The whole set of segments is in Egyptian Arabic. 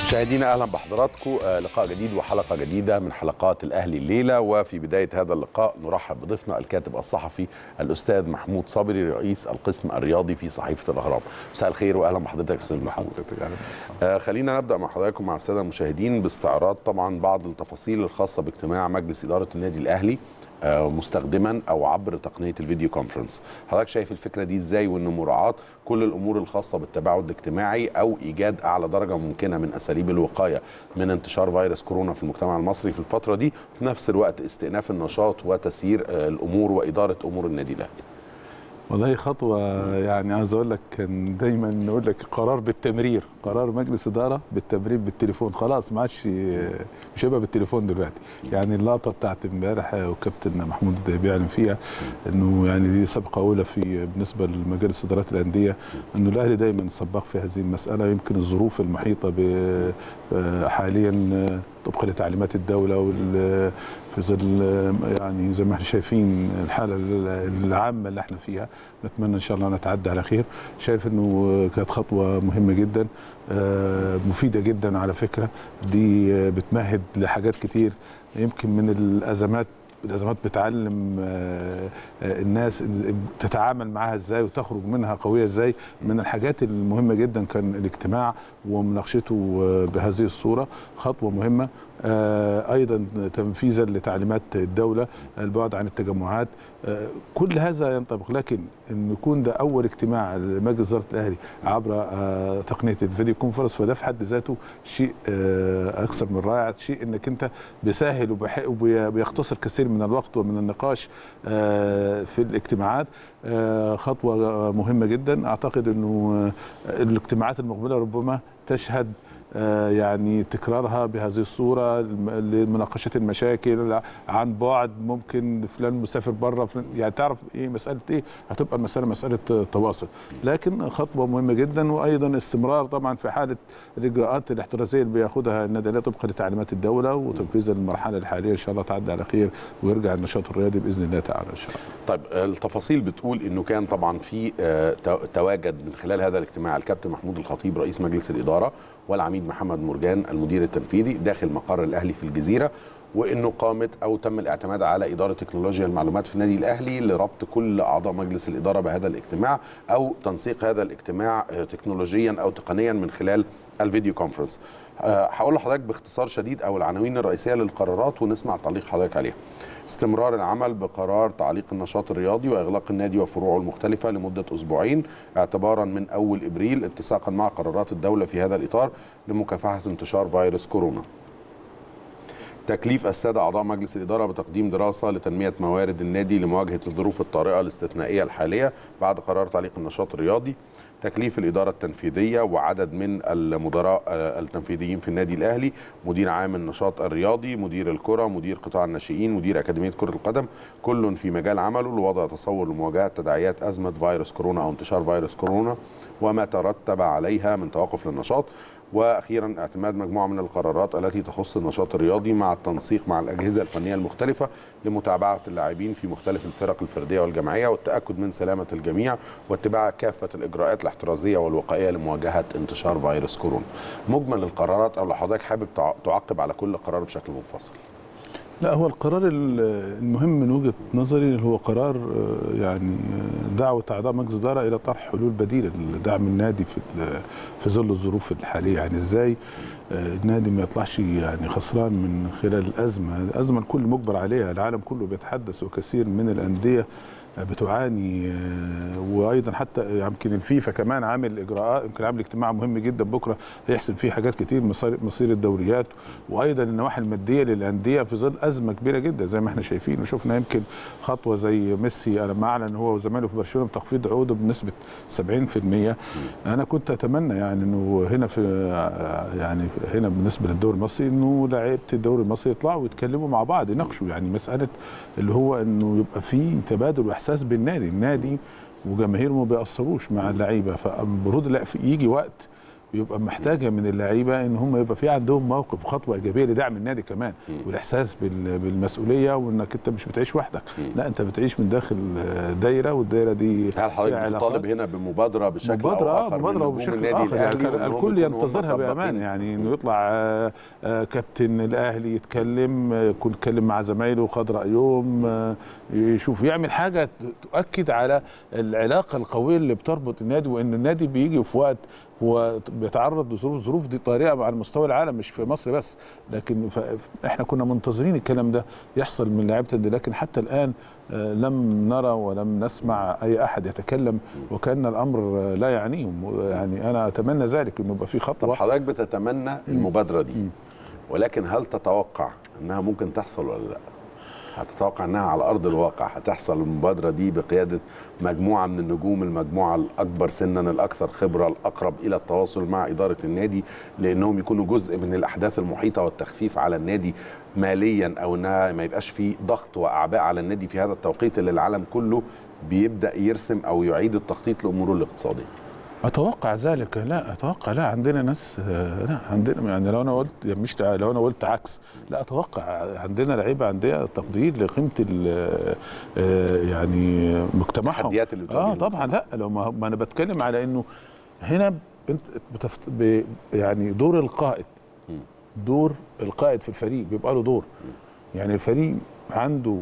مشاهدينا اهلا بحضراتكم آه، لقاء جديد وحلقه جديده من حلقات الاهلي الليله وفي بدايه هذا اللقاء نرحب بضيفنا الكاتب الصحفي الاستاذ محمود صابري رئيس القسم الرياضي في صحيفه الاهرام مساء الخير واهلا بحضرتك يا استاذ محمود آه، خلينا نبدا مع حضراتكم مع الساده المشاهدين باستعراض طبعا بعض التفاصيل الخاصه باجتماع مجلس اداره النادي الاهلي آه، مستخدما او عبر تقنيه الفيديو كونفرنس حضرتك شايف الفكره دي ازاي وان مراعاه كل الامور الخاصه بالتباعد الاجتماعي او ايجاد اعلى درجه ممكنه من اساليب الوقايه من انتشار فيروس كورونا في المجتمع المصري في الفتره دي في نفس الوقت استئناف النشاط وتسيير آه، الامور واداره امور النادي الاهلي والله خطوة يعني عايز اقول لك كان دايما نقول لك قرار بالتمرير قرار مجلس اداره بالتمرير بالتليفون خلاص ما عادش مش هيبقى بالتليفون دلوقتي يعني اللقطه بتاعت امبارح وكابتن محمود بيعلن فيها انه يعني دي سابقه اولى في بالنسبه لمجالس ادارات الانديه انه الاهلي دايما سباق في هذه المساله يمكن الظروف المحيطه ب- حاليا طبقا لتعليمات الدوله وال في ظل يعني زي ما احنا شايفين الحاله العامه اللي احنا فيها نتمنى ان شاء الله نتعدى على خير شايف انه كانت خطوه مهمه جدا آه، مفيده جدا على فكره دي آه، بتمهد لحاجات كتير يمكن من الازمات الازمات بتعلم آه، آه، الناس إن تتعامل معاها ازاي وتخرج منها قويه ازاي من الحاجات المهمه جدا كان الاجتماع ومناقشته آه، بهذه الصوره خطوه مهمه آه، ايضا تنفيذا لتعليمات الدوله البعد عن التجمعات آه، كل هذا ينطبق لكن ان يكون ده اول اجتماع لمجلس اداره الاهلي عبر آه، تقنيه الفيديو كونفرنس فده في حد ذاته شيء آه، اكثر من رائع شيء انك انت بيسهل وبيح- وبيختصر كثير من الوقت ومن النقاش آه، في الاجتماعات آه، خطوه مهمه جدا اعتقد انه آه، الاجتماعات المقبله ربما تشهد آه، يعني تكرارها بهذه الصوره الم- لمناقشه المشاكل عن بعد ممكن فلان مسافر بره فلان يعني تعرف ايه مساله ايه هتبقى المساله مساله تواصل لكن خطوه مهمه جدا وايضا استمرار طبعا في حاله الاجراءات الاحترازيه اللي بياخدها النادي الأهلي طبقا لتعليمات الدوله وتنفيذ المرحله الحاليه ان شاء الله تعدي على خير ويرجع النشاط الرياضي باذن الله تعالى ان شاء الله طيب آه، التفاصيل بتقول انه كان طبعا في آه، تو- تواجد من خلال هذا الاجتماع الكابتن محمود الخطيب رئيس مجلس الاداره والعميد محمد مرجان المدير التنفيذي داخل مقر الاهلي في الجزيره وانه قامت او تم الاعتماد على اداره تكنولوجيا المعلومات في النادي الاهلي لربط كل اعضاء مجلس الاداره بهذا الاجتماع او تنسيق هذا الاجتماع آه، تكنولوجيا او تقنيا من خلال الفيديو كونفرنس آه، هقول لحضرتك باختصار شديد او العناوين الرئيسيه للقرارات ونسمع تعليق حضرتك عليها استمرار العمل بقرار تعليق النشاط الرياضي واغلاق النادي وفروعه المختلفه لمده اسبوعين اعتبارا من اول ابريل اتساقا مع قرارات الدوله في هذا الاطار لمكافحه انتشار فيروس كورونا. تكليف السادة أعضاء مجلس الإدارة بتقديم دراسة لتنمية موارد النادي لمواجهة الظروف الطارئة الاستثنائية الحالية بعد قرار تعليق النشاط الرياضي تكليف الإدارة التنفيذية وعدد من المدراء آه، التنفيذيين في النادي الأهلي مدير عام النشاط الرياضي مدير الكرة مدير قطاع الناشئين مدير أكاديمية كرة القدم كل في مجال عمله لوضع تصور لمواجهة تداعيات أزمة فيروس كورونا أو انتشار فيروس كورونا وما ترتب عليها من توقف للنشاط واخيرا اعتماد مجموعه من القرارات التي تخص النشاط الرياضي مع التنسيق مع الاجهزه الفنيه المختلفه لمتابعه اللاعبين في مختلف الفرق الفرديه والجماعيه والتاكد من سلامه الجميع واتباع كافه الاجراءات الاحترازيه والوقائيه لمواجهه انتشار فيروس كورونا. مجمل القرارات او لو حضرتك حابب تع- تعقب على كل قرار بشكل منفصل. لا هو القرار ال- المهم من وجهه نظري هو قرار آه، يعني آه، دعوه اعضاء مجلس الاداره الى طرح حلول بديله لدعم النادي في ال- في ظل الظروف الحاليه يعني ازاي آه، النادي ما يطلعش يعني خسران من خلال الازمه، الازمه الكل مجبر عليها، العالم كله بيتحدث وكثير من الانديه بتعاني آه، وايضا حتى يمكن الفيفا كمان عامل اجراءات يمكن عامل اجتماع مهم جدا بكره هيحسم فيه حاجات كتير مصير مصير الدوريات وايضا النواحي الماديه للانديه في ظل ازمه كبيره جدا زي ما احنا شايفين وشفنا يمكن خطوه زي ميسي لما اعلن هو وزمايله في برشلونه بتخفيض عقوده بنسبه 70% انا كنت اتمنى يعني انه هنا في يعني هنا بالنسبه للدوري المصري انه لعيبه الدوري المصري يطلعوا ويتكلموا مع بعض يناقشوا يعني مساله اللي هو انه يبقى في تبادل واحساس بالنادي النادي وجماهيره ما بيأثروش مع اللعيبه فالمفروض لا في- يجي وقت بيبقى محتاجه من اللعيبه ان هم يبقى في عندهم موقف خطوه ايجابيه لدعم النادي كمان مم. والاحساس بال- بالمسؤوليه وانك انت مش بتعيش وحدك مم. لا انت بتعيش من داخل آه، دايره والدايره دي هل فيها حضرتك علاقات. بتطالب هنا بمبادره بشكل مبادرة او اه اخر من مبادرة نجوم بشكل النادي آخر يعني الاهلي وإنهم الكل يكونوا هم ينتظرها سباقين؟ بأمانة يعني إنه يطلع آه، آه، كابتن الأهلي يتكلم آه، يكون يتكلم مع زمايله خد رأيهم آه، يشوف يعمل حاجة تؤكد على العلاقة القوية اللي بتربط النادي وإن النادي بيجي في وقت هو بيتعرض لظروف الظروف دي طارئة على مستوى العالم مش في مصر بس لكن ف- احنا كنا منتظرين الكلام ده يحصل من لعيبة النادي لكن حتى الآن آه، لم نرى ولم نسمع أي أحد يتكلم وكان الأمر آه، لا يعنيهم يعني أنا أتمنى ذلك إنه يبقى في طب خطوة حضرتك بتتمنى المبادره دي مم. ولكن هل تتوقع انها ممكن تحصل ولا لا؟ هتتوقع انها على ارض الواقع هتحصل المبادره دي بقياده مجموعه من النجوم المجموعه الاكبر سنا الاكثر خبره الاقرب الى التواصل مع اداره النادي لانهم يكونوا جزء من الاحداث المحيطه والتخفيف على النادي ماليا او انها ما يبقاش في ضغط واعباء على النادي في هذا التوقيت اللي العالم كله بيبدا يرسم او يعيد التخطيط لاموره الاقتصاديه. اتوقع ذلك لا اتوقع لا عندنا ناس آه، لا عندنا يعني لو انا قلت يعني مش لو انا قلت عكس لا اتوقع عندنا لعيبه عندها تقدير لقيمه ال- آه، يعني مجتمعهم التحديات اللي اه بتواجه طبعا لا لو ما ما انا بتكلم على انه هنا انت بتفت... ب... يعني دور القائد مم. دور القائد في الفريق بيبقى له دور يعني الفريق عنده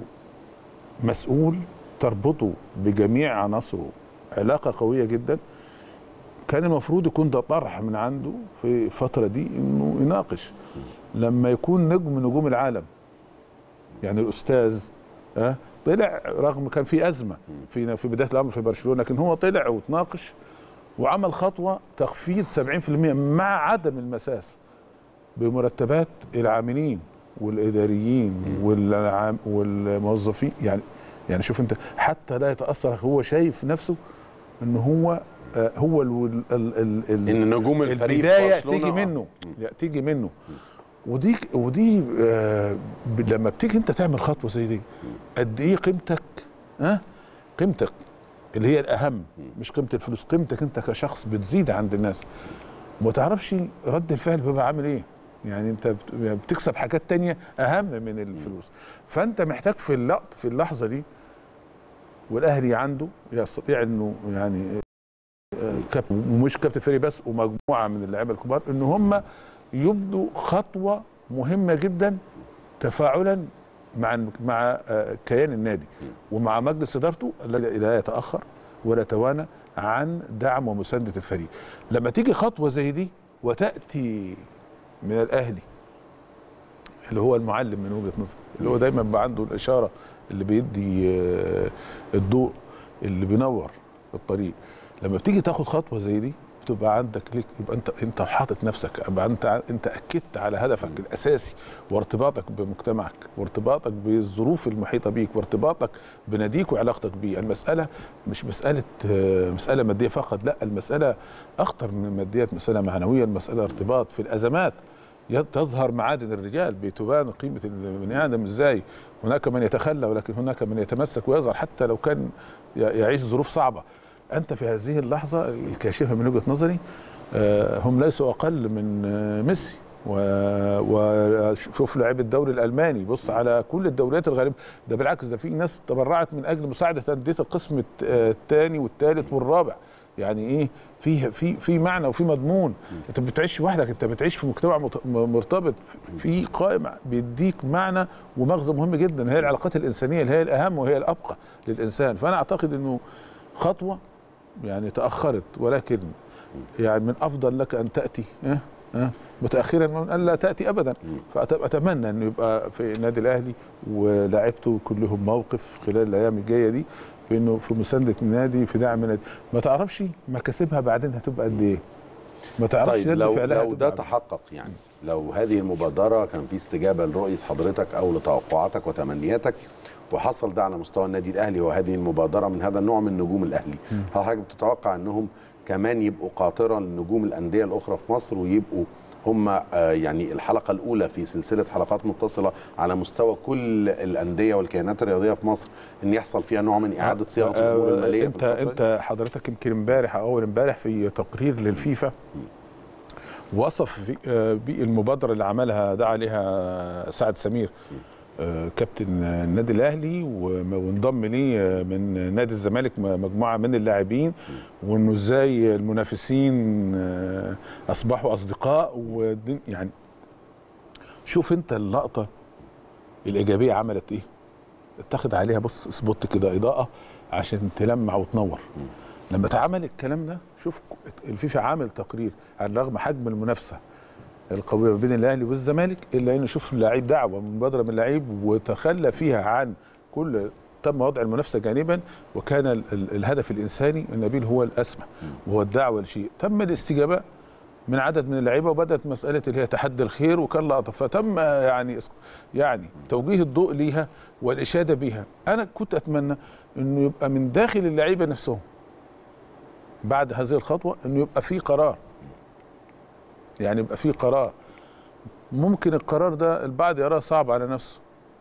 مسؤول تربطه بجميع عناصره علاقه قويه جدا كان المفروض يكون ده طرح من عنده في الفتره دي انه يناقش لما يكون نجم من نجوم العالم يعني الاستاذ ها طلع رغم كان في ازمه في في بدايه الامر في برشلونه لكن هو طلع وتناقش وعمل خطوه تخفيض 70% مع عدم المساس بمرتبات العاملين والاداريين والعام والموظفين يعني يعني شوف انت حتى لا يتاثر هو شايف نفسه ان هو آه، هو ال ال ال ال ان نجوم الفريق في البدايه برشلونة- تيجي آه. منه لا، تيجي منه ودي ودي آه ب- لما بتيجي انت تعمل خطوه زي دي قد ايه قيمتك ها قيمتك اللي هي الاهم مش قيمه الفلوس قيمتك انت كشخص بتزيد عند الناس وما تعرفش رد الفعل بيبقى عامل ايه يعني انت بت- بتكسب حاجات تانية اهم من الفلوس فانت محتاج في اللقط في اللحظه دي والاهلي عنده يستطيع انه يعني آه، كابتن ومش كابتن فريق بس ومجموعه من اللاعيبه الكبار ان هم يبدوا خطوه مهمه جدا تفاعلا مع مع آه، كيان النادي ومع مجلس ادارته الذي لا يتاخر ولا يتوانى عن دعم ومسانده الفريق لما تيجي خطوه زي دي وتاتي من الاهلي اللي هو المعلم من وجهه نظري اللي هو دايما بيبقى عنده الاشاره اللي بيدي آه، الضوء اللي بينور الطريق لما بتيجي تاخد خطوه زي دي بتبقى عندك ليك يبقى انت انت حاطط نفسك يبقى انت انت اكدت على هدفك الاساسي وارتباطك بمجتمعك وارتباطك بالظروف المحيطه بيك وارتباطك بناديك وعلاقتك بيه المساله مش مساله آه، مساله ماديه فقط لا المساله اخطر من الماديات مساله معنويه المساله ارتباط في الازمات ي- تظهر معادن الرجال بتبان قيمه البني ادم ازاي هناك من يتخلى ولكن هناك من يتمسك ويظهر حتى لو كان ي- يعيش ظروف صعبه انت في هذه اللحظه الكاشفه من وجهه نظري آه، هم ليسوا اقل من آه، ميسي و- وشوف لاعب الدوري الالماني بص على كل الدوريات الغريبه ده بالعكس ده في ناس تبرعت من اجل مساعده انديه القسم الثاني والثالث والرابع يعني ايه في في في معنى وفي مضمون انت ما بتعيش وحدك انت بتعيش في مجتمع مت- مرتبط في قائم بيديك معنى ومغزى مهم جدا هي العلاقات الانسانيه اللي هي الاهم وهي الابقى للانسان فانا اعتقد انه خطوه يعني تاخرت ولكن يعني من افضل لك ان تاتي ها ها متاخرا من ان لا تاتي ابدا فاتمنى انه يبقى في النادي الاهلي ولاعيبته كلهم موقف خلال الايام الجايه دي في انه في مسانده النادي في دعم النادي ما تعرفش مكاسبها بعدين هتبقى قد ايه ما تعرفش طيب رد لو فعلها لو هتبقى ده عامل إيه. تحقق يعني لو هذه المبادره كان في استجابه لرؤيه حضرتك او لتوقعاتك وتمنياتك وحصل ده على مستوى النادي الاهلي وهذه المبادره من هذا النوع من نجوم الاهلي هل حضرتك بتتوقع انهم كمان يبقوا قاطره لنجوم الانديه الاخرى في مصر ويبقوا هم آه، يعني الحلقه الاولى في سلسله حلقات متصله على مستوى كل الانديه والكيانات الرياضيه في مصر ان يحصل فيها نوع من اعاده صياغه الامور آه، الماليه في انت الفترة دي؟ انت حضرتك يمكن امبارح او اول امبارح في تقرير للفيفا وصف في- آه، بالمبادره اللي عملها دعا عليها سعد سمير آه، كابتن النادي الاهلي وم- وانضم ليه آه، من نادي الزمالك م- مجموعه من اللاعبين وانه ازاي المنافسين آه، اصبحوا اصدقاء والدن- يعني شوف انت اللقطه الايجابيه عملت ايه اتخذ عليها بص سبوت كده اضاءه عشان تلمع وتنور لما اتعمل الكلام ده شوف الفيفا عامل تقرير على رغم حجم المنافسه القويه ما بين الاهلي والزمالك الا انه شوف اللعيب دعوه من مبادره من اللعيب وتخلى فيها عن كل تم وضع المنافسه جانبا وكان ال ال الهدف الانساني النبيل هو الاسمى وهو الدعوه لشيء تم الاستجابه من عدد من اللعيبه وبدات مساله اللي هي تحدي الخير وكان لقطه فتم يعني يعني توجيه الضوء ليها والاشاده بها انا كنت اتمنى انه يبقى من داخل اللعيبه نفسهم بعد هذه الخطوه انه يبقى في قرار يعني يبقى في قرار ممكن القرار ده البعض يراه صعب على نفسه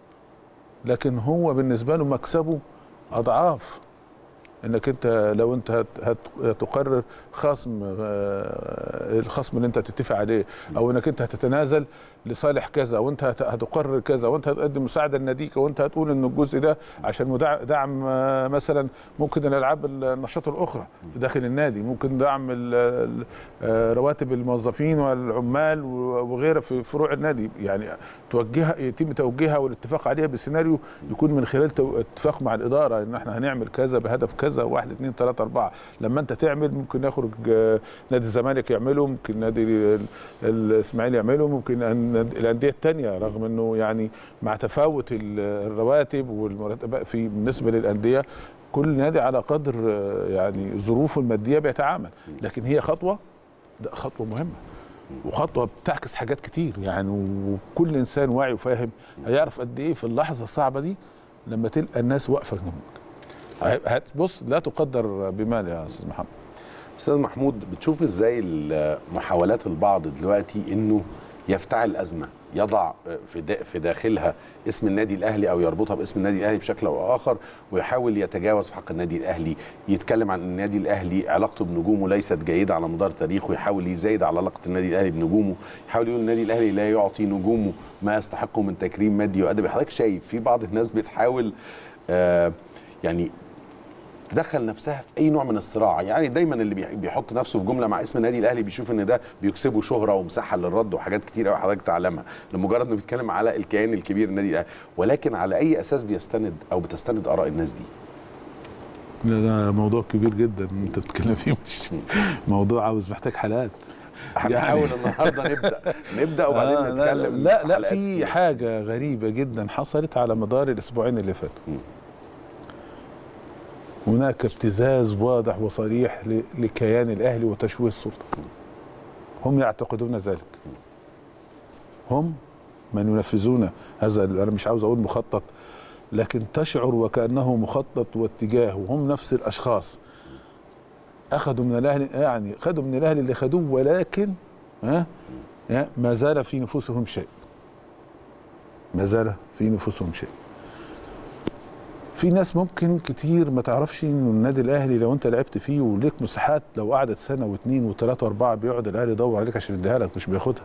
لكن هو بالنسبه له مكسبه اضعاف انك انت لو انت هت هت هتقرر خصم آه، الخصم اللي انت هتتفق عليه او انك انت هتتنازل لصالح كذا وانت هت- هتقرر كذا وانت هتقدم مساعده لناديك وانت هتقول ان الجزء ده عشان مدع- دعم آه، مثلا ممكن الالعاب النشاط الاخرى في داخل النادي ممكن دعم ال- ال- آه، رواتب الموظفين والعمال و- وغيرها في فروع النادي يعني توجهها يتم توجيهها والاتفاق عليها بسيناريو يكون من خلال تو- اتفاق مع الاداره ان احنا هنعمل كذا بهدف كذا واحد اثنين ثلاثه اربعه لما انت تعمل ممكن يخرج آه، نادي الزمالك يعمله ممكن نادي ال- الاسماعيلي يعمله ممكن أن- الانديه الثانيه رغم انه يعني مع تفاوت ال- الرواتب والمرتبات في بالنسبه للانديه كل نادي على قدر آه، يعني ظروفه الماديه بيتعامل لكن هي خطوه ده خطوه مهمه وخطوه بتعكس حاجات كتير يعني وكل انسان واعي وفاهم هيعرف قد ايه في اللحظه الصعبه دي لما تلقى الناس واقفه جنبك هتبص لا تقدر بمال يا استاذ محمد استاذ محمود بتشوف ازاي ال- محاولات البعض دلوقتي انه يفتعل ازمه يضع في دا- في داخلها اسم النادي الاهلي او يربطها باسم النادي الاهلي بشكل او اخر ويحاول يتجاوز في حق النادي الاهلي يتكلم عن ان النادي الاهلي علاقته بنجومه ليست جيده على مدار تاريخه يحاول يزايد على علاقه النادي الاهلي بنجومه يحاول يقول النادي الاهلي لا يعطي نجومه ما يستحقه من تكريم مادي وادبي حضرتك شايف في بعض الناس بتحاول آه يعني تدخل نفسها في اي نوع من الصراع يعني دايما اللي بيح- بيحط نفسه في جمله مع اسم النادي الاهلي بيشوف ان ده بيكسبه شهره ومساحه للرد وحاجات كتير قوي حضرتك تعلمها لمجرد انه بيتكلم على الكيان الكبير النادي الاهلي ولكن على اي اساس بيستند او بتستند اراء الناس دي لا ده موضوع كبير جدا انت بتتكلم فيه مش موضوع عاوز محتاج حلقات هنحاول النهارده نبدا نبدا وبعدين آه، نتكلم لا في لا حلقات في كتير. حاجه غريبه جدا حصلت على مدار الاسبوعين اللي فاتوا مم. هناك ابتزاز واضح وصريح ل- لكيان الاهلي وتشويه السلطه هم يعتقدون ذلك هم من ينفذون هذا ال- انا مش عاوز اقول مخطط لكن تشعر وكانه مخطط واتجاه وهم نفس الاشخاص اخذوا من الاهلي يعني خدوا من الاهلي اللي خدوه ولكن ها ها، ما زال في نفوسهم شيء ما زال في نفوسهم شيء في ناس ممكن كتير ما تعرفش انه النادي الاهلي لو انت لعبت فيه وليك مساحات لو قعدت سنه واثنين وثلاثه واربعه بيقعد الاهلي يدور عليك عشان يديها لك مش بياخدها.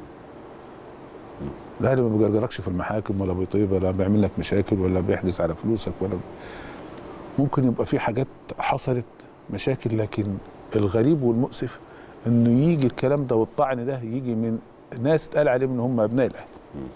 الاهلي ما بيجرجركش في المحاكم ولا بيطيب ولا بيعمل لك مشاكل ولا بيحجز على فلوسك ولا ممكن يبقى في حاجات حصلت مشاكل لكن الغريب والمؤسف انه يجي الكلام ده والطعن ده يجي من ناس اتقال عليهم ان هم ابناء الاهلي.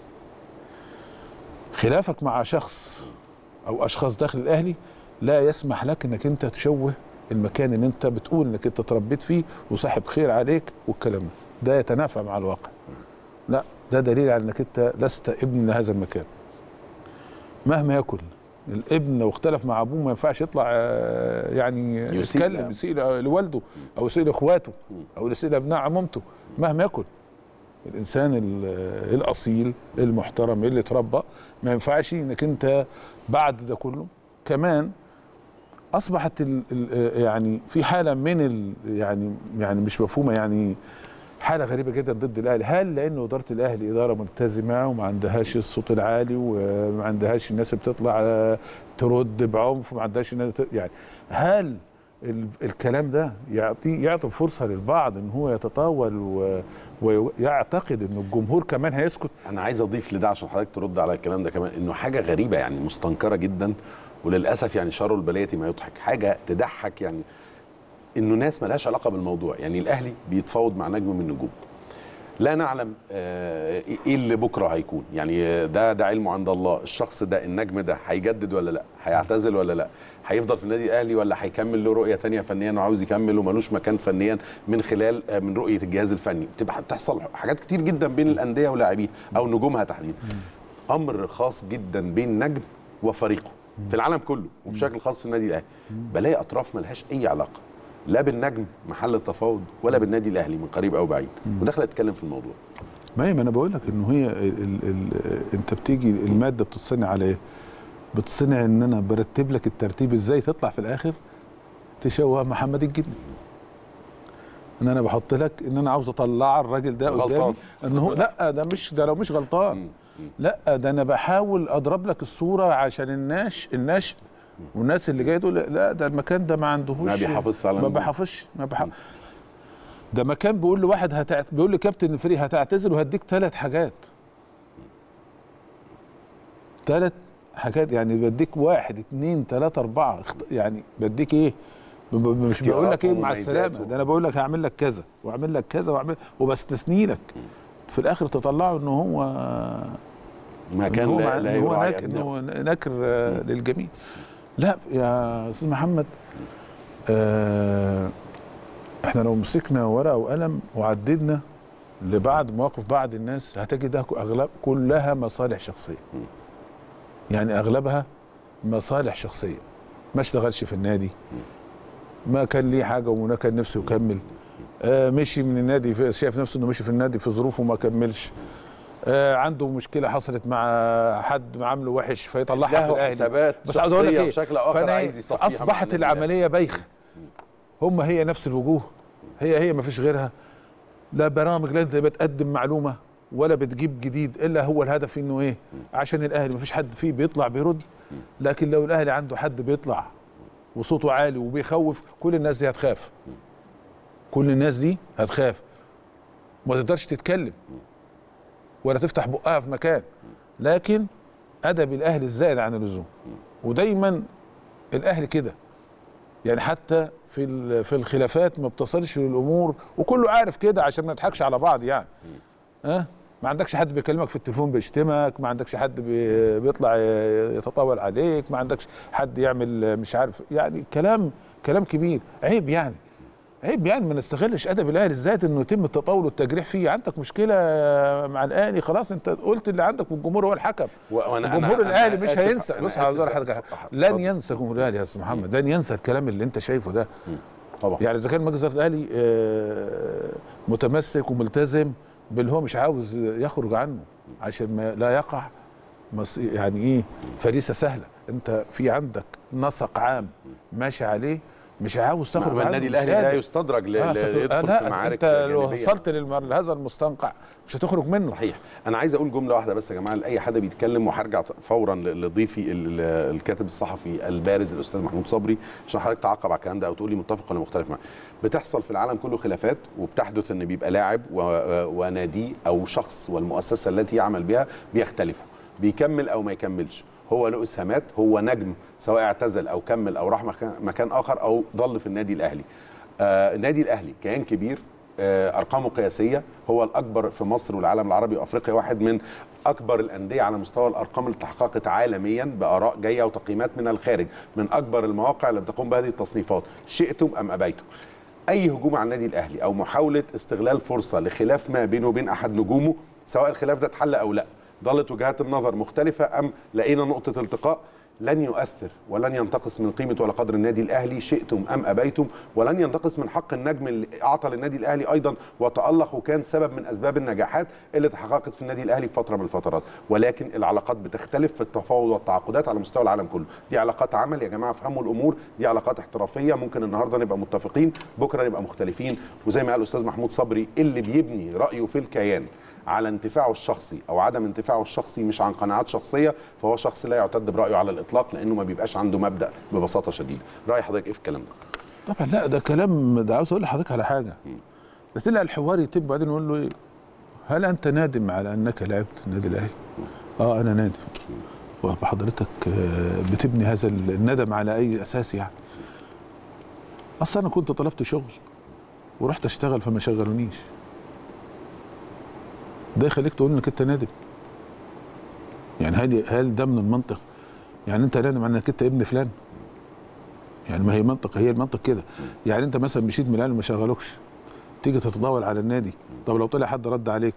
خلافك مع شخص او اشخاص داخل الاهلي لا يسمح لك انك انت تشوه المكان اللي انت بتقول انك انت تربيت فيه وصاحب خير عليك والكلام ده ده يتنافى مع الواقع لا ده دليل على انك انت لست ابن لهذا المكان مهما يكن الابن لو اختلف مع ابوه ما ينفعش يطلع آه، يعني يسيء يتكلم له. يسيء لوالده او يسيء لاخواته او يسيء لابناء عمامته مهما يكن الانسان ال- الاصيل المحترم اللي اتربى ما ينفعش انك انت بعد ده كله كمان اصبحت ال ال يعني في حاله من ال يعني يعني مش مفهومه يعني حاله غريبه جدا ضد الاهلي هل لان اداره الاهلي اداره ملتزمه وما عندهاش الصوت العالي وما عندهاش الناس اللي بتطلع آه، ترد بعنف وما عندهاش الناس ت- يعني هل ال- الكلام ده يعطي يعطي فرصه للبعض ان هو يتطاول و- ويعتقد ان الجمهور كمان هيسكت انا عايز اضيف لده عشان حضرتك ترد على الكلام ده كمان انه حاجه غريبه يعني مستنكره جدا وللاسف يعني شر البليه ما يضحك حاجه تضحك يعني انه ناس ملهاش علاقه بالموضوع يعني الاهلي بيتفاوض مع نجم من النجوم لا نعلم آه، ايه اللي بكره هيكون يعني آه، ده ده علمه عند الله الشخص ده النجم ده هيجدد ولا لا هيعتزل ولا لا هيفضل في النادي الاهلي ولا هيكمل له رؤيه تانية فنيا وعاوز يكمل وملوش مكان فنيا من خلال آه، من رؤيه الجهاز الفني بتبقى بتحصل حاجات كتير جدا بين الانديه ولاعبيها او نجومها تحديدا امر خاص جدا بين نجم وفريقه في العالم كله وبشكل خاص في النادي الاهلي بلاقي اطراف ملهاش اي علاقه لا بالنجم محل التفاوض ولا بالنادي الاهلي من قريب او بعيد وداخله تتكلم في الموضوع ما هي ما انا بقول لك انه هي ال ال ال انت بتيجي الماده بتتصنع على ايه؟ بتصنع ان انا برتب لك الترتيب ازاي تطلع في الاخر تشوه محمد الجدي ان انا بحط لك ان انا عاوز اطلع الراجل ده غلطان. قدامي ان هو لا ده مش ده لو مش غلطان لا ده انا بحاول اضرب لك الصوره عشان الناس الناس والناس اللي جايه تقول لا ده المكان ده ما عندهوش ما بيحافظش على ما النجوم. بيحافظش ما بيحافظ ده مكان بيقول لواحد هتعت... بيقول لكابتن الفريق هتعتزل وهديك ثلاث حاجات ثلاث حاجات يعني بديك واحد اثنين ثلاثة أربعة اخت- يعني بديك إيه؟ ب- ب- مش اختيارات بقول لك إيه مع ومميزات السلامة و- ده أنا بقول لك هعمل لك كذا وأعمل لك كذا وأعمل وبستثني لك في الآخر تطلعه إن هو ما إن كان هو لا, مع- لا إن هو يراعي ناك أبنائه. إنه نكر آه، للجميع لا يا أستاذ محمد آه احنا لو مسكنا ورقه وقلم وعددنا لبعض مواقف بعض الناس هتجدها اغلب كلها مصالح شخصيه يعني اغلبها مصالح شخصيه ما اشتغلش في النادي ما كان ليه حاجه وما كان نفسه يكمل آه مشي من النادي في- شايف نفسه انه مشي في النادي في ظروفه ما كملش آه عنده مشكله حصلت مع حد عامله وحش فيطلعها في له الاهلي حسابات بس عاوز اقول لك شخصية ايه بشكل آخر فأنا عايز إيه؟ يصفيها مع اصبحت النادي الأهلي. العمليه بايخه هم هي نفس الوجوه هي هي ما فيش غيرها لا برامج لا انت بتقدم معلومه ولا بتجيب جديد الا هو الهدف انه ايه عشان الاهلي ما فيش حد فيه بيطلع بيرد لكن لو الاهلي عنده حد بيطلع وصوته عالي وبيخوف كل الناس دي هتخاف كل الناس دي هتخاف ما تقدرش تتكلم ولا تفتح بقها في مكان لكن ادب الاهلي الزائد عن اللزوم ودايما الاهلي كده يعني حتى في ال- في الخلافات ما بتصلش للامور وكله عارف كده عشان ما نضحكش على بعض يعني ها ما عندكش حد بيكلمك في التليفون بيشتمك ما عندكش حد بي- بيطلع ي- يتطاول عليك ما عندكش حد يعمل مش عارف يعني كلام كلام كبير عيب يعني عيب يعني ما نستغلش ادب الاهلي الذات انه يتم التطاول والتجريح فيه عندك مشكله مع الاهلي خلاص انت قلت اللي عندك والجمهور هو الحكم و- وأنا- أنا- جمهور أنا الاهلي مش آسف- هينسى أنا بص هقول آسف. لحضرتك اتفضل. لن ينسى جمهور الاهلي يا استاذ محمد لن ينسى الكلام اللي انت شايفه ده طبعا يعني اذا كان مجلس إدارة الاهلي آه، متمسك وملتزم باللي هو مش عاوز يخرج عنه عشان ما لا يقع مص- يعني ايه فريسه سهله انت في عندك نسق عام ماشي عليه مش عاوز تخرج ما عنه النادي مش الاهلي لا قادر. يستدرج ل- آه، ل- ست- آه، يدخل لا في معارك انت لو جانبية. وصلت للمر- لهذا المستنقع مش هتخرج منه صحيح انا عايز اقول جمله واحده بس يا جماعه لاي حد بيتكلم وهرجع فورا ل- لضيفي ال- ال- الكاتب الصحفي البارز الاستاذ محمود صبري عشان حضرتك تعقب على الكلام ده او تقول لي متفق ولا مختلف معاه بتحصل في العالم كله خلافات وبتحدث ان بيبقى لاعب و- ونادي او شخص والمؤسسه التي يعمل بها بيختلفوا بيكمل او ما يكملش هو له اسهامات هو نجم سواء اعتزل او كمل او راح مكان- مكان اخر او ضل في النادي الاهلي آه النادي الاهلي كيان كبير آه، ارقامه قياسيه هو الاكبر في مصر والعالم العربي وافريقيا واحد من اكبر الانديه على مستوى الارقام اللي تحققت عالميا باراء جايه وتقييمات من الخارج من اكبر المواقع اللي بتقوم بهذه التصنيفات شئتم ام ابيتم اي هجوم على النادي الاهلي او محاوله استغلال فرصه لخلاف ما بينه وبين احد نجومه سواء الخلاف ده اتحل او لا ظلت وجهات النظر مختلفه ام لقينا نقطه التقاء لن يؤثر ولن ينتقص من قيمه ولا قدر النادي الاهلي شئتم ام ابيتم ولن ينتقص من حق النجم اللي اعطى للنادي الاهلي ايضا وتالق وكان سبب من اسباب النجاحات اللي تحققت في النادي الاهلي في فتره من الفترات ولكن العلاقات بتختلف في التفاوض والتعاقدات على مستوى العالم كله دي علاقات عمل يا جماعه افهموا الامور دي علاقات احترافيه ممكن النهارده نبقى متفقين بكره نبقى مختلفين وزي ما قال الاستاذ محمود صبري اللي بيبني رايه في الكيان على انتفاعه الشخصي او عدم انتفاعه الشخصي مش عن قناعات شخصيه فهو شخص لا يعتد برايه على الاطلاق لانه ما بيبقاش عنده مبدا ببساطه شديده راي حضرتك ايه في الكلام ده طبعا لا ده كلام ده عاوز اقول لحضرتك على حاجه ده طلع الحوار يتم بعدين يقول له ايه هل انت نادم على انك لعبت النادي الاهلي؟ اه انا نادم وحضرتك آه، بتبني هذا الندم على اي اساس يعني؟ اصلا انا كنت طلبت شغل ورحت اشتغل فما شغلونيش ده يخليك تقول انك انت نادم يعني هل هل ده من المنطق؟ يعني انت نادم على انك انت ابن فلان؟ يعني ما هي منطق هي المنطق كده يعني انت مثلا مشيت من الاهلي وما شغلوكش تيجي تتطاول على النادي طب لو طلع حد رد عليك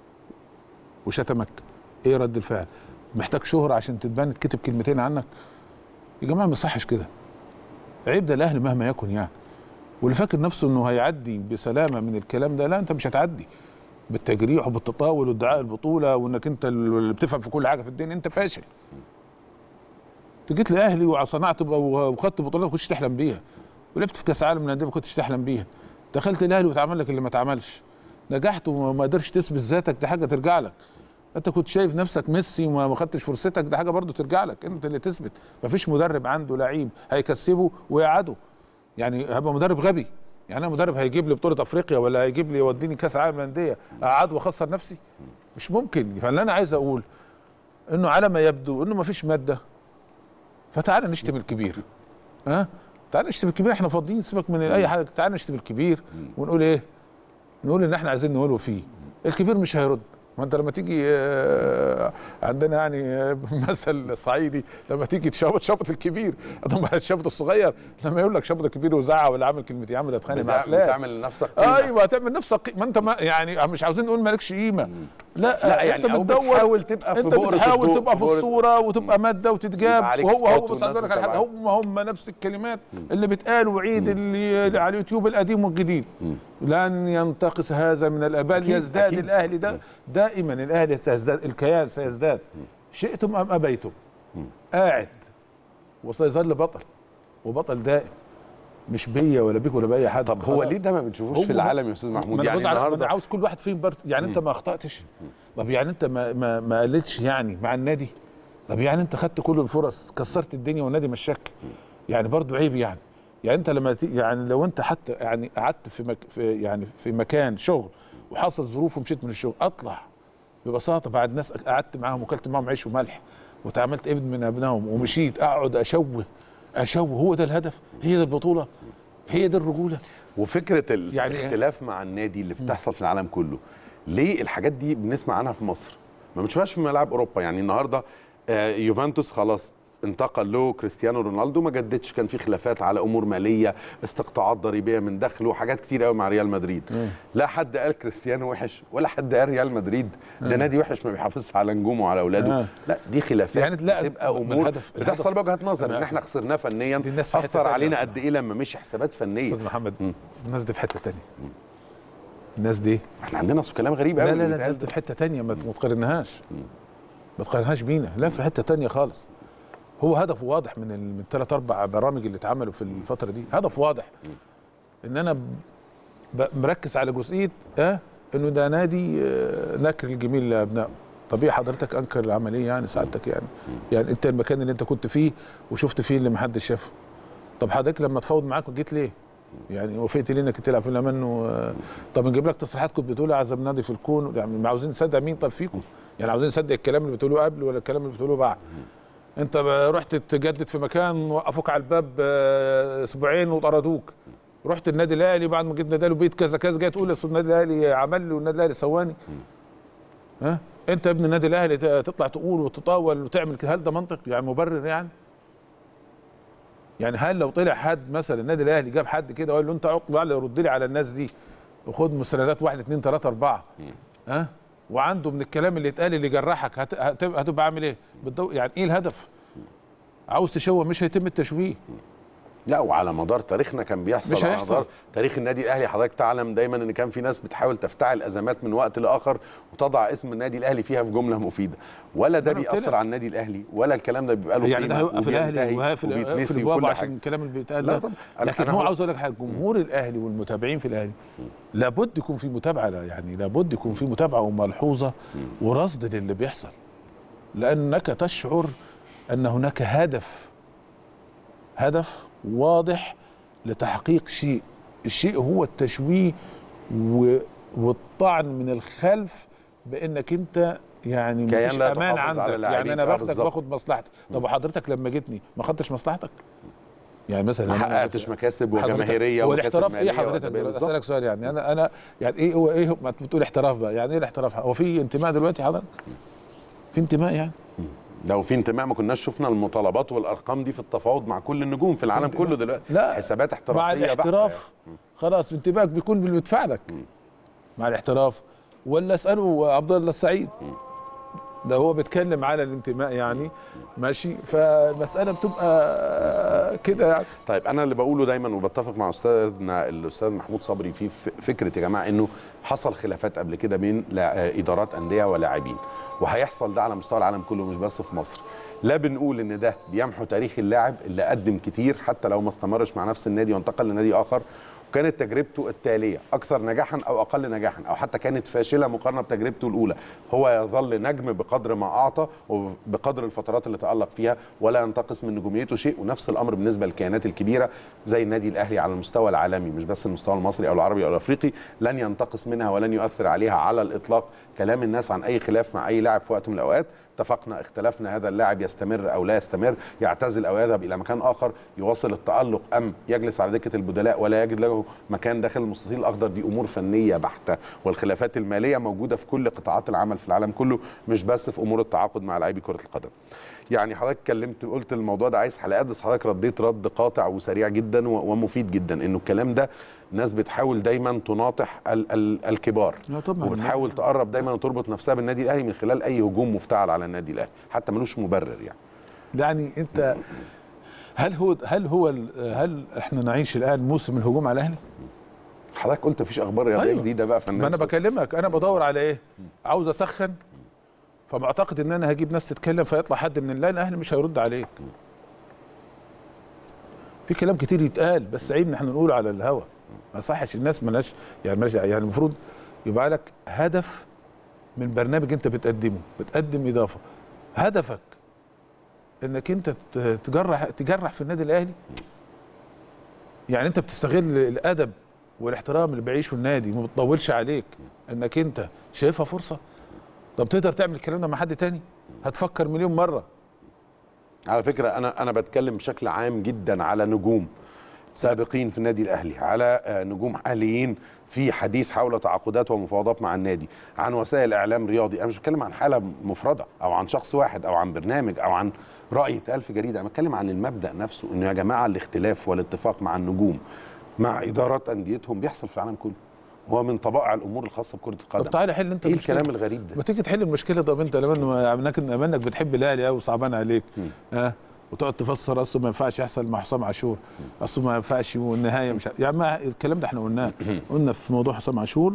وشتمك ايه رد الفعل محتاج شهرة عشان تتبان تكتب كلمتين عنك يا جماعه ما يصحش كده عيب ده الاهلي مهما يكن يعني واللي فاكر نفسه انه هيعدي بسلامه من الكلام ده لا انت مش هتعدي بالتجريح وبالتطاول وادعاء البطوله وانك انت اللي بتفهم في كل حاجه في الدنيا انت فاشل انت جيت لاهلي وصنعت وخدت بطولات ما كنتش تحلم بيها ولعبت في كاس عالم للانديه ما كنتش تحلم بيها دخلت الاهلي واتعمل لك اللي ما اتعملش نجحت وما قدرتش تثبت ذاتك دي حاجه ترجع لك انت كنت شايف نفسك ميسي وما ما خدتش فرصتك دي حاجه برضو ترجع لك انت اللي تثبت مفيش مدرب عنده لعيب هيكسبه ويقعده يعني هبقى مدرب غبي يعني انا مدرب هيجيب لي بطوله افريقيا ولا هيجيب لي يوديني كاس عالم للانديه اقعد واخسر نفسي مش ممكن فاللي انا عايز اقول انه على ما يبدو انه مفيش ماده فتعالى نشتم الكبير ها تعالى نشتم الكبير احنا فاضيين سيبك من اي حاجه تعالى نشتم الكبير ونقول ايه نقول ان احنا عايزين نقوله فيه الكبير مش هيرد ما انت لما تيجي آه، عندنا يعني آه، مثل صعيدي لما تيجي تشبط شبط الكبير طب الشبط الصغير لما يقول لك شبط الكبير وزعق ولا عامل كلمتين يا عم ده اتخانق مع بتع- فلان بتعمل نفسك قيمة. ايوه هتعمل نفسك قي- ما انت ما يعني مش عاوزين نقول مالكش قيمه لا, لا، يعني انت أو بتدور بتحاول تبقى في انت بؤرة بتحاول الضوء، تبقى في في بؤرة- الصوره وتبقى ماده وتتجاب يبقى عليك وهو هو spot بس عايز أقول لك على حاجه والناس هم هم نفس الكلمات اللي بتقال وعيد اللي اللي على اليوتيوب القديم والجديد لن ينتقص هذا من الاباء أكيد، يزداد أكيد. الاهلي ده دائما الاهلي سيزداد الكيان سيزداد شئتم ام ابيتم قاعد وسيظل بطل وبطل دائم مش بيا ولا بيك ولا باي حد طب هو خلاص. ليه ده ما بنشوفوش هو في العالم يا استاذ محمود ما يعني يعني انا النهارده عاوز كل واحد فيهم برت... يعني انت ما اخطاتش طب يعني انت ما ما ما قلتش يعني مع النادي طب يعني انت خدت كل الفرص كسرت الدنيا والنادي مشاك يعني برضو عيب يعني يعني انت لما ت... يعني لو انت حتى يعني قعدت في, مك... في يعني في مكان شغل وحصل ظروف ومشيت من الشغل اطلع ببساطه بعد ناس قعدت معاهم وكلت معاهم عيش وملح وتعاملت ابن من ابنائهم ومشيت اقعد اشوه اشوه هو ده الهدف هي دي البطوله هي دي الرجوله وفكره يعني- الاختلاف مع النادي اللي بتحصل في العالم كله ليه الحاجات دي بنسمع عنها في مصر ما بنشوفهاش في ملاعب اوروبا يعني النهارده آه، يوفنتوس خلاص انتقل له كريستيانو رونالدو ما جددش كان في خلافات على امور ماليه استقطاعات ضريبيه من دخله وحاجات كتير قوي مع ريال مدريد لا حد قال كريستيانو وحش ولا حد قال ريال مدريد ده نادي وحش ما بيحافظش على نجومه وعلى اولاده آه. لا دي خلافات يعني لا، بتبقى ما امور الهدف- بتحصل الهدف- بوجهه نظر ان أنا- احنا خسرناه فنيا دي الناس في حتة اثر تانية علينا أصلاً. قد ايه لما مشي حسابات فنيه استاذ محمد الناس دي في حته تانية الناس دي احنا عندنا كلام غريب لا قوي لا لا الناس دي في حته تانية ما ما تقارنهاش ما تقارنهاش بينا لا في حته تانية خالص هو هدف واضح من ال- من الثلاث اربع برامج اللي اتعملوا في الفتره دي هدف واضح ان انا ب- مركز على جزئيه اه انه ده نادي آه، نكر الجميل لابنائه طبيعي حضرتك انكر العمليه يعني سعادتك يعني يعني انت المكان اللي انت كنت فيه وشفت فيه اللي محدش شافه طب حضرتك لما تفاوض معاك جيت ليه؟ يعني وافقت ليه انك تلعب في الامان و... طب نجيب لك تصريحات كنت بتقولها اعزب نادي في الكون يعني ما عاوزين نصدق مين طب فيكم؟ يعني عاوزين نصدق الكلام اللي بتقولوه قبل ولا الكلام اللي بتقولوه بعد؟ انت ب- رحت تجدد في مكان وقفوك على الباب آه، اسبوعين وطردوك رحت النادي الاهلي بعد ما جيت النادي الاهلي بيت كذا كذا جاي تقول اصل النادي الاهلي عمل لي والنادي الاهلي سواني ها انت ابن النادي الاهلي ت- تطلع تقول وتطاول وتعمل كده هل ده منطق يعني مبرر يعني يعني هل لو طلع حد مثلا النادي الاهلي جاب حد كده وقال له انت عقب بقى رد لي على الناس دي وخد مستندات واحد اثنين ثلاثه اربعه ها وعنده من الكلام اللي اتقال اللي يجرحك هت- هتبقى هتبقى عامل ايه؟ بتدو... يعني ايه الهدف؟ عاوز تشوه مش هيتم التشويه لا وعلى مدار تاريخنا كان بيحصل مش على هيحصل. مدار تاريخ النادي الاهلي حضرتك تعلم دايما ان كان في ناس بتحاول تفتعل ازمات من وقت لاخر وتضع اسم النادي الاهلي فيها في جمله مفيده ولا ده أنا قلت بيأثر لك. على النادي الاهلي ولا الكلام ده بيبقى له يعني ده قيمة هيوقف الاهلي وبينتهي وهيقفل وبيتنسي يقفل وكل البوابه عشان حاجه الكلام اللي بيتقال لا ده طبعا. أنا- لكن أنا هو هو- عاوز اقول لك حاجه جمهور الاهلي والمتابعين في الاهلي لابد يكون في متابعه لا، يعني لابد يكون في متابعه وملحوظه ورصد للي بيحصل لانك تشعر ان هناك هدف هدف واضح لتحقيق شيء الشيء هو التشويه و... والطعن من الخلف بانك انت يعني كيان مفيش لا امان تحافظ على عندك اللاعبين. يعني انا آه، باخدك بالظبط. باخد مصلحتي طب وحضرتك لما جيتني ما خدتش مصلحتك يعني مثلا ما أنا- حققتش مكاسب حضرتك- وجماهيريه هو ومكاسب الاحتراف ايه مالية حضرتك وأدبية. دلوقتي؟ بالظبط. اسالك سؤال يعني انا انا يعني ايه هو ايه هو ما أنت بتقول احتراف بقى يعني ايه الاحتراف هو في انتماء دلوقتي حضرتك في انتماء يعني لو في انتماء ما كناش شفنا المطالبات والارقام دي في التفاوض مع كل النجوم في العالم انتماء. كله دلوقتي لا حسابات احترافيه مع بحتة الاحتراف خلاص انتباهك بيكون باللي بيدفع لك مع الاحتراف ولا اساله عبد الله السعيد ده هو بيتكلم على الانتماء يعني ماشي فالمساله بتبقى كده يعني طيب انا اللي بقوله دايما وبتفق مع استاذنا الاستاذ محمود صبري فيه ف- فكره يا جماعه انه حصل خلافات قبل كده بين لا- آه، ادارات انديه ولاعبين وهيحصل ده على مستوى العالم كله مش بس في مصر لا بنقول ان ده بيمحو تاريخ اللاعب اللي قدم كتير حتى لو ما استمرش مع نفس النادي وانتقل لنادي اخر وكانت تجربته التاليه اكثر نجاحا او اقل نجاحا او حتى كانت فاشله مقارنه بتجربته الاولى هو يظل نجم بقدر ما اعطى وبقدر الفترات اللي تالق فيها ولا ينتقص من نجوميته شيء ونفس الامر بالنسبه للكيانات الكبيره زي النادي الاهلي على المستوى العالمي مش بس المستوى المصري او العربي او الافريقي لن ينتقص منها ولن يؤثر عليها على الاطلاق كلام الناس عن اي خلاف مع اي لاعب في وقت من الاوقات اتفقنا اختلفنا هذا اللاعب يستمر او لا يستمر يعتزل او يذهب الى مكان اخر يواصل التالق ام يجلس على دكه البدلاء ولا يجد له مكان داخل المستطيل الاخضر دي امور فنيه بحته والخلافات الماليه موجوده في كل قطاعات العمل في العالم كله مش بس في امور التعاقد مع لاعبي كره القدم يعني حضرتك اتكلمت قلت الموضوع ده عايز حلقات بس حضرتك رديت رد قاطع وسريع جدا و- ومفيد جدا انه الكلام ده الناس بتحاول دايما تناطح ال ال الكبار لا طبعاً. وبتحاول تقرب دايما وتربط نفسها بالنادي الاهلي من خلال اي هجوم مفتعل على النادي الاهلي حتى ملوش مبرر يعني يعني انت هل هو هل هو ال- هل احنا نعيش الان موسم الهجوم على الاهلي؟ حضرتك قلت مفيش اخبار رياضيه أيوة. جديده بقى ما فالناس انا بكلمك انا بدور على ايه؟ عاوز اسخن فمعتقد ان انا هجيب ناس تتكلم فيطلع حد من لا الاهلي مش هيرد عليك في كلام كتير يتقال بس عيب ان احنا نقوله على الهوا ما صحش الناس ملاش يعني ملاش يعني المفروض يبقى لك هدف من برنامج انت بتقدمه بتقدم اضافه هدفك انك انت ت- تجرح تجرح في النادي الاهلي يعني انت بتستغل الادب والاحترام اللي بيعيشه النادي وما بتطولش عليك انك انت شايفها فرصه طب تقدر تعمل الكلام ده مع حد تاني هتفكر مليون مره على فكره انا انا بتكلم بشكل عام جدا على نجوم سابقين في النادي الاهلي على آه، نجوم حاليين في حديث حول تعاقدات ومفاوضات مع النادي عن وسائل اعلام رياضي انا مش بتكلم عن حاله مفرده او عن شخص واحد او عن برنامج او عن راي اتقال في جريده انا بتكلم عن المبدا نفسه انه يا جماعه الاختلاف والاتفاق مع النجوم مع ادارات انديتهم بيحصل في العالم كله هو من طبائع الامور الخاصه بكره القدم طب تعالى حل انت ايه المشكلة. الكلام الغريب ده ما تيجي تحل المشكله طب انت لما انك انك بتحب الاهلي قوي وصعبان عليك ها وتقعد تفسر اصل ما ينفعش يحصل مع حسام عاشور اصل ما ينفعش والنهايه مش ع- يعني ما الكلام ده احنا قلناه قلنا في موضوع حسام عاشور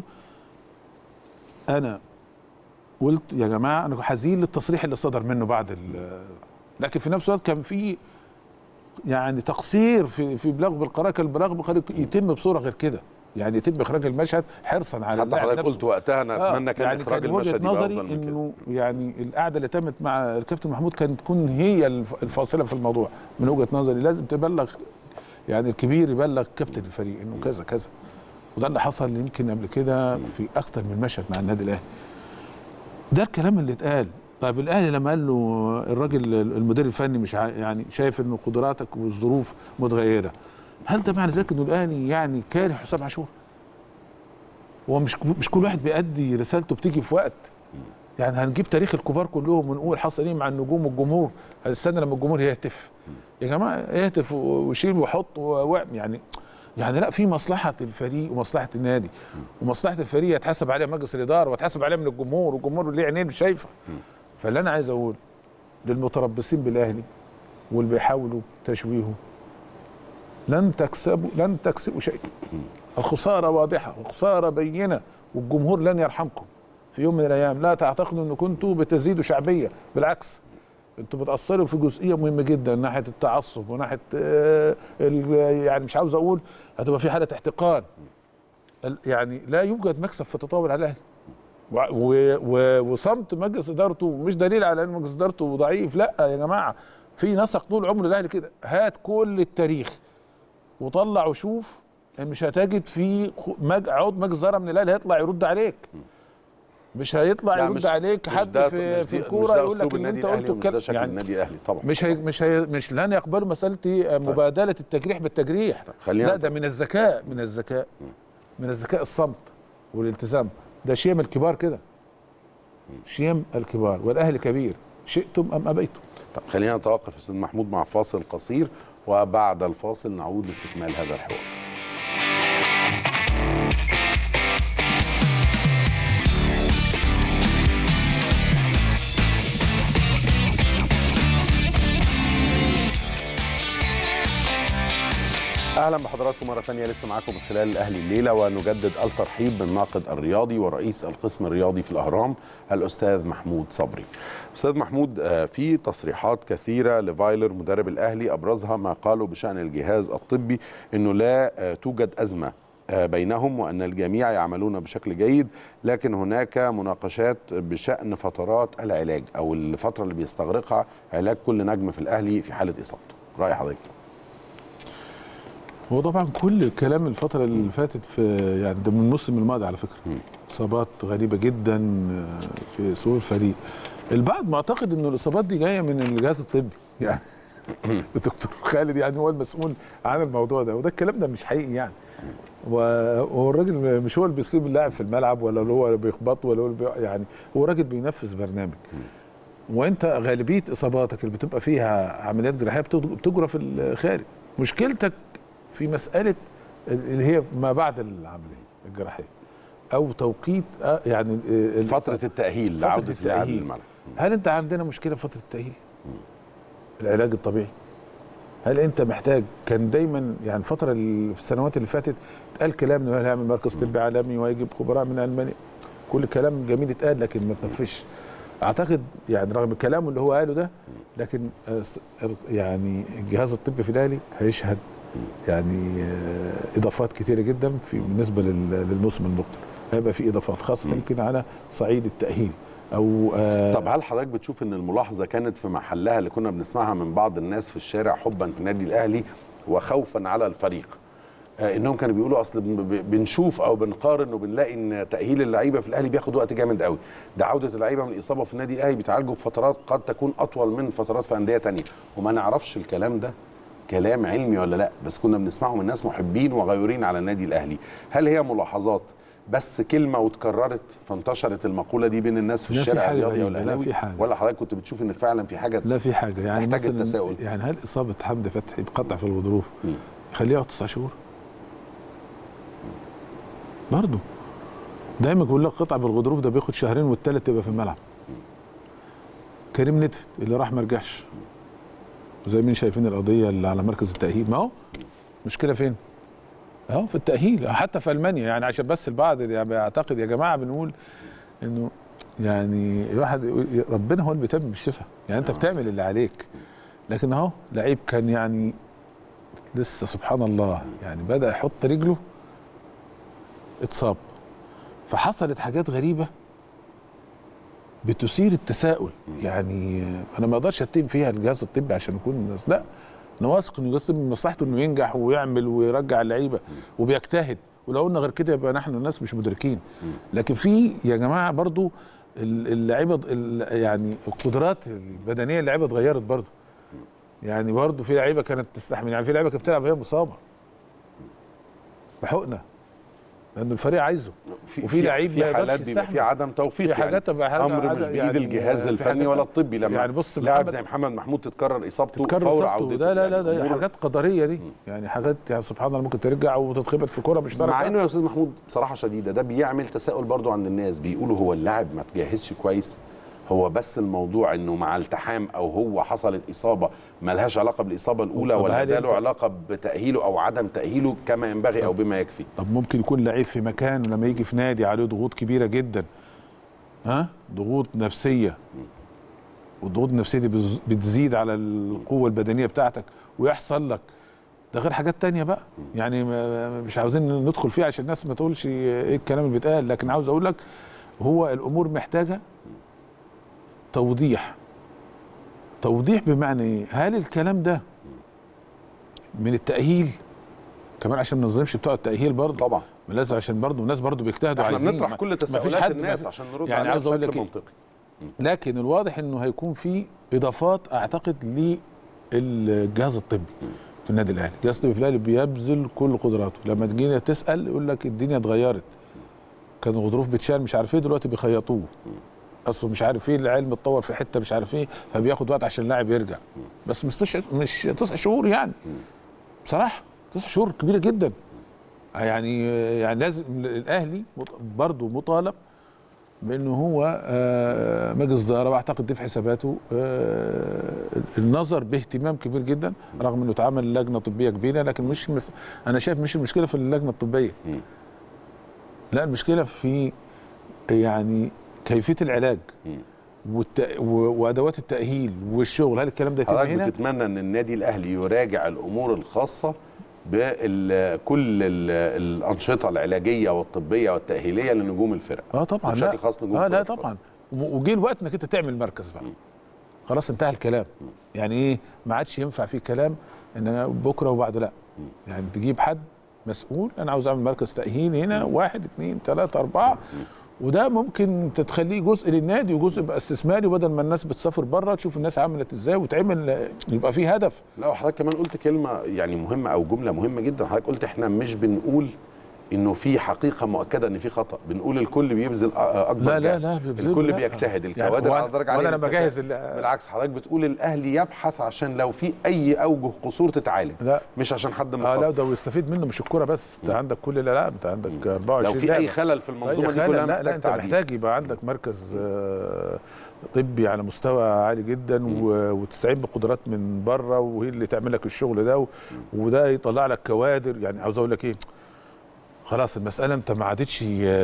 انا قلت يا جماعه انا حزين للتصريح اللي صدر منه بعد ال- لكن في نفس الوقت كان في يعني تقصير في في بلاغ بالقرار كان البلاغ بالقرار يتم بصوره غير كده يعني يتم اخراج المشهد حرصا على حتى اللاعب حضرتك نفسه. قلت وقتها انا اتمنى كان يعني اخراج كان وجهه المشهد يبقى نظري افضل من كده انه يعني القعده اللي تمت مع الكابتن محمود كانت تكون هي الف- الفاصله في الموضوع من وجهه نظري لازم تبلغ يعني الكبير يبلغ كابتن الفريق انه كذا كذا وده اللي حصل يمكن قبل كده في اكتر من مشهد مع النادي الاهلي ده الكلام اللي اتقال طيب الاهلي لما قال له الراجل المدير الفني مش عا- يعني شايف انه قدراتك والظروف متغيره هل ده معنى ذلك انه الاهلي يعني كاره حسام عاشور؟ هو مش مش كل واحد بيأدي رسالته بتيجي في وقت يعني هنجيب تاريخ الكبار كلهم ونقول حصل ايه مع النجوم والجمهور هنستنى لما الجمهور يهتف يا جماعه اهتف وشيل وحط واعمل يعني يعني لا في مصلحه الفريق ومصلحه النادي ومصلحه الفريق يتحاسب عليها مجلس الاداره ويتحاسب عليها من الجمهور والجمهور ليه عينين مش شايفه فاللي انا عايز اقول للمتربصين بالاهلي واللي بيحاولوا تشويهه لن تكسبوا لن تكسبوا شيء الخساره واضحه وخساره بينه والجمهور لن يرحمكم في يوم من الايام لا تعتقدوا ان كنتوا بتزيدوا شعبيه بالعكس انتوا بتاثروا في جزئيه مهمه جدا ناحيه التعصب وناحيه آه، ال- يعني مش عاوز اقول هتبقى في حاله احتقان ال- يعني لا يوجد مكسب في التطاول على الاهلي وع- و- و- وصمت مجلس ادارته مش دليل على ان مجلس ادارته ضعيف لا يا جماعه في نسق طول عمر الاهلي كده هات كل التاريخ وطلع وشوف إن مش هتجد في خ- مج... عود مجزره من الاهلي هيطلع يرد عليك مش هيطلع لا، يرد مش- عليك مش حد ده- في مش في دي- مش الكوره ده يقول لك أسلوب اللي النادي انت الأهلي قلته ومش ده الكلام شكل يعني النادي الاهلي طبعا مش هي مش هي مش لن يقبلوا مساله مبادله التجريح بالتجريح خلينا لا ده من الذكاء من الذكاء من الذكاء الصمت والالتزام ده شيم الكبار كده شيم الكبار والاهل كبير شئتم ام ابيتم طب خلينا نتوقف يا استاذ محمود مع فاصل قصير وبعد الفاصل نعود لاستكمال هذا الحوار اهلا بحضراتكم مره ثانيه لسه معاكم من خلال الاهلي الليله ونجدد الترحيب بالناقد الرياضي ورئيس القسم الرياضي في الاهرام الاستاذ محمود صبري. استاذ محمود آه، في تصريحات كثيره لفايلر مدرب الاهلي ابرزها ما قاله بشان الجهاز الطبي انه لا آه، توجد ازمه آه، بينهم وان الجميع يعملون بشكل جيد لكن هناك مناقشات بشان فترات العلاج او الفتره اللي بيستغرقها علاج كل نجم في الاهلي في حاله اصابته. راي حضرتك؟ هو طبعا كل الكلام الفترة اللي فاتت في يعني ده من الموسم الماضي على فكرة مم. إصابات غريبة جدا في سوق الفريق البعض معتقد إنه الإصابات دي جاية من الجهاز الطبي يعني الدكتور خالد يعني هو المسؤول عن الموضوع ده وده الكلام ده مش حقيقي يعني و- وهو الراجل مش هو اللي بيصيب اللاعب في الملعب ولا هو اللي بيخبط ولا هو اللي بي يعني هو راجل بينفذ برنامج وانت غالبيه اصاباتك اللي بتبقى فيها عمليات جراحيه بتج- بتجرى في الخارج مشكلتك في مساله اللي هي ما بعد العمليه الجراحيه او توقيت آه، يعني آه، فتره التاهيل فترة لعوده اللاعب التأهيل. للملعب. هل انت عندنا مشكله في فتره التاهيل العلاج الطبيعي هل انت محتاج كان دايما يعني الفتره اللي في السنوات اللي فاتت اتقال كلام انه هيعمل مركز طبي عالمي وهيجيب خبراء من المانيا كل كلام جميل اتقال لكن ما تنفذش اعتقد يعني رغم الكلام اللي هو قاله ده لكن آه، س- يعني الجهاز الطبي في الاهلي هيشهد يعني آه، اضافات كتيره جدا في بالنسبه لل- للموسم المقبل هيبقى في اضافات خاصه يمكن على صعيد التاهيل او آه، طب هل حضرتك بتشوف ان الملاحظه كانت في محلها اللي كنا بنسمعها من بعض الناس في الشارع حبا في النادي الاهلي وخوفا على الفريق آه انهم كانوا بيقولوا اصل بن- ب- بنشوف او بنقارن وبنلاقي ان تاهيل اللعيبه في الاهلي بياخد وقت جامد قوي ده عوده اللعيبه من الاصابه في النادي الاهلي بيتعالجوا في فترات قد تكون اطول من فترات في انديه تانية وما نعرفش الكلام ده كلام علمي ولا لا بس كنا بنسمعه من ناس محبين وغيورين على النادي الاهلي هل هي ملاحظات بس كلمه واتكررت فانتشرت المقوله دي بين الناس في لا، في الشارع حاجة الرياضي او غريبة، لا، الاهلاوي في حاجة. ولا حضرتك كنت بتشوف ان فعلا في حاجه لا في حاجه يعني تحتاج مثلاً التساؤل. يعني هل اصابه حمدي فتحي بقطع في الغضروف مم. يخليه يقعد تسع شهور؟ برضه دايما بيقول لك قطع بالغضروف ده بياخد شهرين والتالت تبقى في الملعب كريم ندفت اللي راح ما رجعش زي مين شايفين القضيه اللي على مركز التاهيل ما هو مشكله فين؟ اهو في التاهيل حتى في المانيا يعني عشان بس البعض يعني بيعتقد يا جماعه بنقول انه يعني الواحد يقول ربنا هو اللي بيتم بالشفاء يعني انت بتعمل اللي عليك لكن اهو لعيب كان يعني لسه سبحان الله يعني بدا يحط رجله اتصاب فحصلت حاجات غريبه بتثير التساؤل يعني انا ما اقدرش اتهم فيها الجهاز الطبي عشان يكون الناس لا انا واثق ان الجهاز الطبي من مصلحته انه ينجح ويعمل ويرجع اللعيبه وبيجتهد ولو قلنا غير كده يبقى نحن الناس مش مدركين لكن في يا جماعه برضو ال- اللعيبه ال- يعني القدرات البدنيه اللعيبه اتغيرت برضو يعني برضو في لعيبه كانت تستحمل يعني في لعيبه كانت بتلعب وهي مصابه بحقنه لان الفريق عايزه وفي لعيب في ما يقدرش حالات بيبقى في يستحمل. عدم توفيق في حاجات يعني تبقى حاجة امر مش عدم- بايد يعني الجهاز في الفني حاجات- ولا الطبي لما يعني بص لاعب محمد- زي محمد محمود تتكرر اصابته تتكرر فور اصابته عودته ده لا لا يعني ده أمور- حاجات قدريه دي يعني حاجات يعني سبحان الله ممكن ترجع وتتخبط في كره مشتركه مع انه يا استاذ محمود بصراحه شديده ده بيعمل تساؤل برضو عند الناس بيقولوا هو اللاعب ما تجهزش كويس هو بس الموضوع انه مع التحام او هو حصلت اصابه ملهاش علاقه بالاصابه الاولى طب ولا هل ده أنت- له علاقه بتاهيله او عدم تاهيله كما ينبغي او بما يكفي طب ممكن يكون لعيب في مكان لما يجي في نادي عليه ضغوط كبيره جدا ها ضغوط نفسيه والضغوط النفسيه دي بز- بتزيد على القوه البدنيه بتاعتك ويحصل لك ده غير حاجات تانية بقى يعني ما- مش عاوزين ندخل فيها عشان الناس ما تقولش ايه الكلام اللي بيتقال لكن عاوز اقول لك هو الامور محتاجه توضيح توضيح بمعنى ايه هل الكلام ده من التاهيل كمان عشان ما نظلمش بتوع التاهيل برضه طبعا لازم عشان برضه الناس برضه بيجتهدوا احنا عايزين بنطرح ما- كل ما فيش تساؤلات حد- الناس ما- عشان نرد يعني عليها عاوز اقول بشكل لك إيه؟ منطقي لكن الواضح انه هيكون في اضافات اعتقد للجهاز الطبي في النادي الاهلي، الجهاز الطبي في الاهلي بيبذل كل قدراته، لما تجينا تسال يقول لك الدنيا اتغيرت. كان الغضروف بيتشال مش عارف ايه دلوقتي بيخيطوه. اصله مش عارف ايه العلم اتطور في حته مش عارف ايه فبياخد وقت عشان اللاعب يرجع. بس مش تسع مش تسع شهور يعني. بصراحه تسع شهور كبيره جدا. يعني يعني لازم الاهلي برضه مطالب بانه هو آه، مجلس اداره واعتقد دي في حساباته آه، النظر باهتمام كبير جدا رغم انه اتعمل لجنه طبيه كبيره لكن مش مس... انا شايف مش المشكله في اللجنه الطبيه مم. لا المشكله في يعني كيفيه العلاج مم. والت... و... وادوات التاهيل والشغل هل الكلام ده يتم حضرتك هنا؟ بتتمنى ان النادي الاهلي يراجع الامور الخاصه بكل الانشطه العلاجيه والطبيه والتاهيليه لنجوم الفرق اه طبعا بشكل لا. خاص نجوم اه لا كرة القدم. طبعا و- وجه الوقت انك انت تعمل مركز بقى خلاص انتهى الكلام يعني ايه ما عادش ينفع فيه كلام ان أنا بكره وبعده لا يعني تجيب حد مسؤول انا عاوز اعمل مركز تاهيل هنا واحد اثنين ثلاثه اربعه وده ممكن تتخليه جزء للنادي وجزء يبقى استثماري وبدل ما الناس بتسافر بره تشوف الناس عملت ازاي وتعمل يبقى فيه هدف لا وحضرتك كمان قلت كلمه يعني مهمه او جمله مهمه جدا حضرتك قلت احنا مش بنقول انه في حقيقه مؤكده ان في خطا بنقول الكل بيبذل أ- اكبر لا لا جهد. لا بيبذلوا، الكل لا. بيجتهد يعني الكوادر وأنا- على درجه عاليه وأنا من لما الكفاءة. أجهز ال- بالعكس حضرتك بتقول الاهلي يبحث عشان لو في اي اوجه قصور تتعالج لا مش عشان حد اه لا مقصر ده ويستفيد منه مش الكوره بس انت عندك كل الالعاب انت عندك 24 لو في اي لعبة. خلل في المنظومه أي دي خلل، كلها لا لا محتاج انت تعديل محتاج يبقى عندك مركز آه، طبي على مستوى عالي جدا و- وتستعين بقدرات من بره وهي اللي تعمل لك الشغل ده و- وده يطلع لك كوادر يعني عاوز اقول لك ايه خلاص المساله انت ما عادتش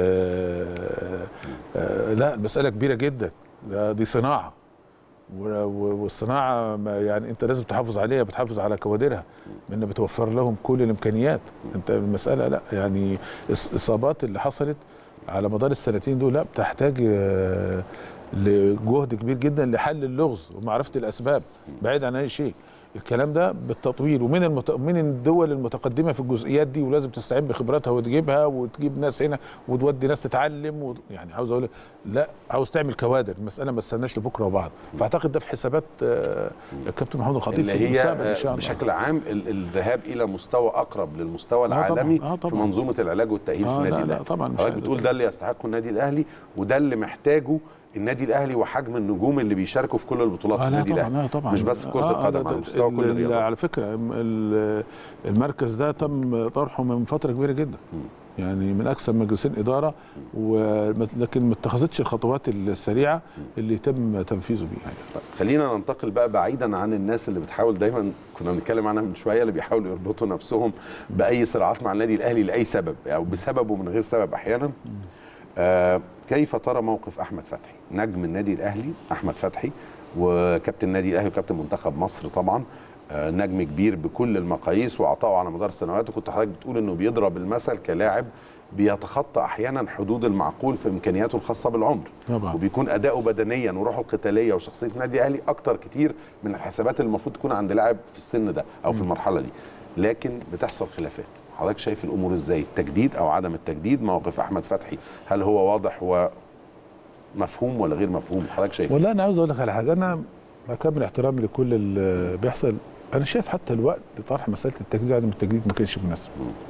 آه، آه، لا المساله كبيره جدا ده دي صناعه و- و- والصناعه ما يعني انت لازم تحافظ عليها بتحافظ على كوادرها ان بتوفر لهم كل الامكانيات انت المساله لا يعني الإص- الاصابات اللي حصلت على مدار السنتين دول لا بتحتاج آه، لجهد كبير جدا لحل اللغز ومعرفه الاسباب بعيد عن اي شيء الكلام ده بالتطوير ومن المت... من الدول المتقدمه في الجزئيات دي ولازم تستعين بخبراتها وتجيبها وتجيب ناس هنا وتودي ناس تتعلم و... يعني عاوز اقول لك لا عاوز تعمل كوادر المساله ما تستناش لبكره وبعد فاعتقد ده في حسابات آه، الكابتن محمود الخطيب اللي في هي المستقبل ان شاء آه، الله بشكل عام ال- الذهاب الى مستوى اقرب للمستوى طبعاً، العالمي آه في طبعاً. منظومه العلاج والتاهيل آه في لا، النادي لا، الاهلي طبعاً مش حضرتك عايز- بتقول ده اللي يستحقه النادي الاهلي وده اللي محتاجه النادي الاهلي وحجم النجوم اللي بيشاركوا في كل البطولات في آه لا النادي طبعا الاهلي لا طبعا مش بس في كره آه، القدم ده- على ده- مستوى كل ال- الرياضات على فكره ال- المركز ده تم طرحه من فتره كبيره جدا يعني من اكثر مجلسين اداره وما- لكن ما اتخذتش الخطوات السريعه اللي يتم تنفيذه بيها يعني. طيب، خلينا ننتقل بقى بعيدا عن الناس اللي بتحاول دايما كنا بنتكلم عنها من شويه اللي بيحاولوا يربطوا نفسهم باي صراعات مع النادي الاهلي لاي سبب او بسبب ومن غير سبب احيانا آه كيف ترى موقف احمد فتحي نجم النادي الاهلي احمد فتحي وكابتن النادي الاهلي وكابتن منتخب مصر طبعا آه نجم كبير بكل المقاييس وعطائه على مدار السنوات وكنت حضرتك بتقول انه بيضرب المثل كلاعب بيتخطى احيانا حدود المعقول في امكانياته الخاصه بالعمر طبعا. وبيكون اداؤه بدنيا وروحه القتاليه وشخصيه النادي الاهلي اكتر كتير من الحسابات اللي المفروض تكون عند لاعب في السن ده او في المرحله دي لكن بتحصل خلافات حضرتك شايف الامور ازاي التجديد او عدم التجديد موقف احمد فتحي هل هو واضح ومفهوم ولا غير مفهوم حضرتك شايف إيه؟ والله انا عاوز اقول لك على حاجه انا مع كامل احترامي لكل اللي بيحصل انا شايف حتى الوقت لطرح مساله التجديد عدم التجديد ما كانش مناسب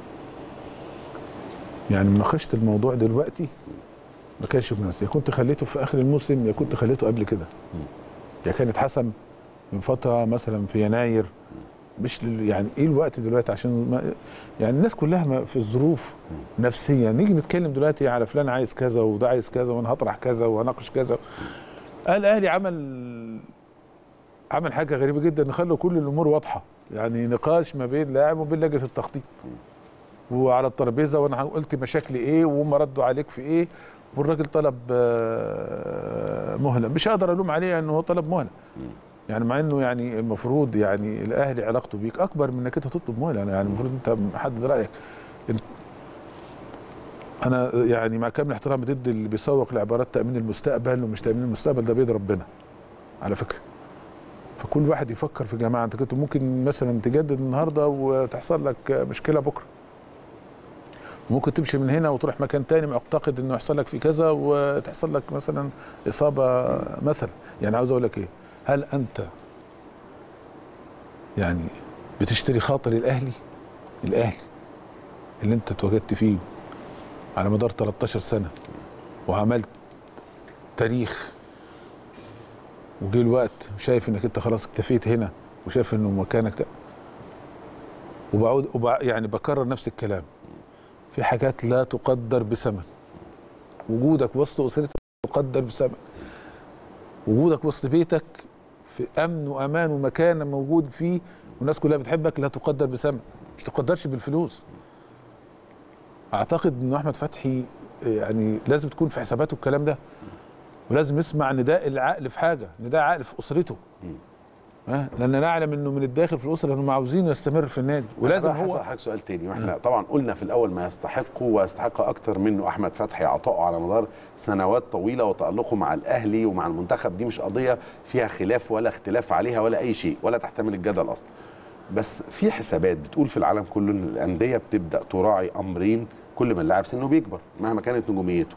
يعني مناقشه الموضوع دلوقتي ما كانش مناسب يا كنت خليته في اخر الموسم يا كنت خليته قبل كده يا كان اتحسم من فتره مثلا في يناير مش لل- يعني ايه الوقت دلوقتي عشان ما يعني الناس كلها ما- في الظروف نفسيه نيجي نتكلم دلوقتي على فلان عايز كذا وده عايز كذا وانا هطرح كذا وهناقش كذا الاهلي عمل عمل حاجه غريبه جدا نخلوا كل الامور واضحه يعني نقاش ما بين لاعب وبين لجنه التخطيط وعلى الترابيزه وانا قلت مشاكلي ايه وهم ردوا عليك في ايه والراجل طلب آه، مهله مش هقدر الوم عليه انه هو طلب مهله يعني مع انه يعني المفروض يعني الاهلي علاقته بيك اكبر من انك انت تطلب مهله يعني المفروض انت محدد رايك انت انا يعني مع كامل احترامي ضد اللي بيسوق لعبارات تامين المستقبل ومش تامين المستقبل ده بيد ربنا على فكره فكل واحد يفكر في جماعه انت كنت ممكن مثلا تجدد النهارده وتحصل لك مشكله بكره ممكن تمشي من هنا وتروح مكان تاني معتقد انه يحصل لك في كذا وتحصل لك مثلا اصابه مثلا يعني عاوز اقول لك ايه هل انت يعني بتشتري خاطر الاهلي الاهلي اللي انت اتواجدت فيه على مدار 13 سنه وعملت تاريخ وجه الوقت شايف انك انت خلاص اكتفيت هنا وشايف انه مكانك ده وبعود وبع يعني بكرر نفس الكلام في حاجات لا تقدر بثمن وجودك وسط اسرتك تقدر بثمن وجودك وسط بيتك في امن وامان ومكان موجود فيه والناس كلها بتحبك لا تقدر بثمن مش تقدرش بالفلوس اعتقد ان احمد فتحي يعني لازم تكون في حساباته الكلام ده ولازم يسمع نداء العقل في حاجه نداء عقل في اسرته ها لان نعلم انه من الداخل في الاسره انهم عاوزين يستمر في النادي ولازم ولازم هو هو حضرتك سؤال تاني واحنا طبعا قلنا في الاول ما يستحقه ويستحق اكتر منه احمد فتحي عطائه على مدار سنوات طويله وتالقه مع الاهلي ومع المنتخب دي مش قضيه فيها خلاف ولا اختلاف عليها ولا اي شيء ولا تحتمل الجدل اصلا بس في حسابات بتقول في العالم كله ان الانديه بتبدا تراعي امرين كل ما اللاعب سنه بيكبر مهما كانت نجوميته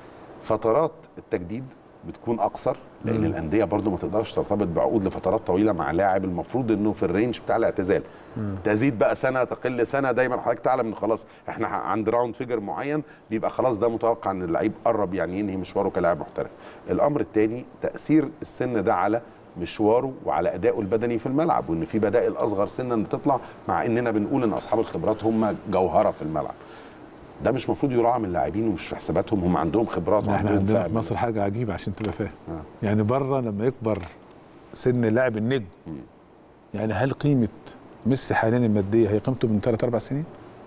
فترات التجديد بتكون اقصر لان الانديه برضو ما تقدرش ترتبط بعقود لفترات طويله مع لاعب المفروض انه في الرينج بتاع الاعتزال تزيد بقى سنه تقل سنه دايما حضرتك تعلم ان خلاص احنا عند راوند فيجر معين بيبقى خلاص ده متوقع ان اللعيب قرب يعني ينهي مشواره كلاعب محترف الامر الثاني تاثير السن ده على مشواره وعلى ادائه البدني في الملعب وان في بدائل اصغر سنا بتطلع مع اننا بنقول ان اصحاب الخبرات هم جوهره في الملعب ده مش المفروض يراعى من اللاعبين ومش في حساباتهم هم عندهم خبرات احنا وعندهم عندنا في فهم. مصر حاجه عجيبه عشان تبقى فاهم آه. يعني بره لما يكبر سن اللاعب النجم يعني هل قيمه ميسي حاليا الماديه هي قيمته من ثلاث اربع سنين؟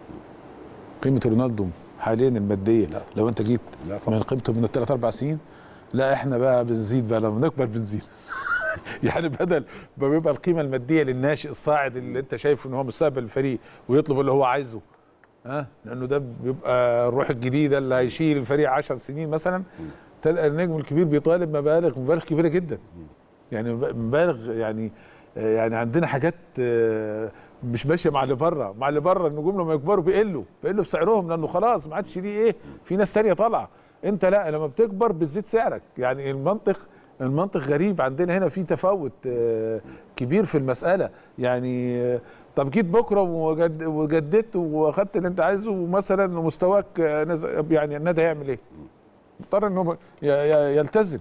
قيمه رونالدو حاليا الماديه لا. لو انت جيت لا طبعا. من قيمته من ثلاث اربع سنين لا احنا بقى بنزيد بقى لما نكبر بنزيد يعني بدل ما بيبقى القيمه الماديه للناشئ الصاعد اللي انت شايفه ان هو مستقبل الفريق ويطلب اللي هو عايزه ها لانه ده بيبقى الروح الجديده اللي هيشيل الفريق 10 سنين مثلا تلقى النجم الكبير بيطالب مبالغ مبالغ كبيره جدا يعني مبالغ يعني يعني عندنا حاجات آه، مش ماشيه مع اللي بره مع اللي بره النجوم لما يكبروا بيقلوا بيقلوا في سعرهم لانه خلاص ما عادش ليه ايه في ناس تانية طالعه انت لا لما بتكبر بتزيد سعرك يعني المنطق المنطق غريب عندنا هنا في تفاوت آه، كبير في المساله يعني آه، طب جيت بكره وجد وجددت واخدت اللي انت عايزه ومثلا مستواك آه، نزل يعني النادي هيعمل ايه؟ مضطر انه ي- ي- يلتزم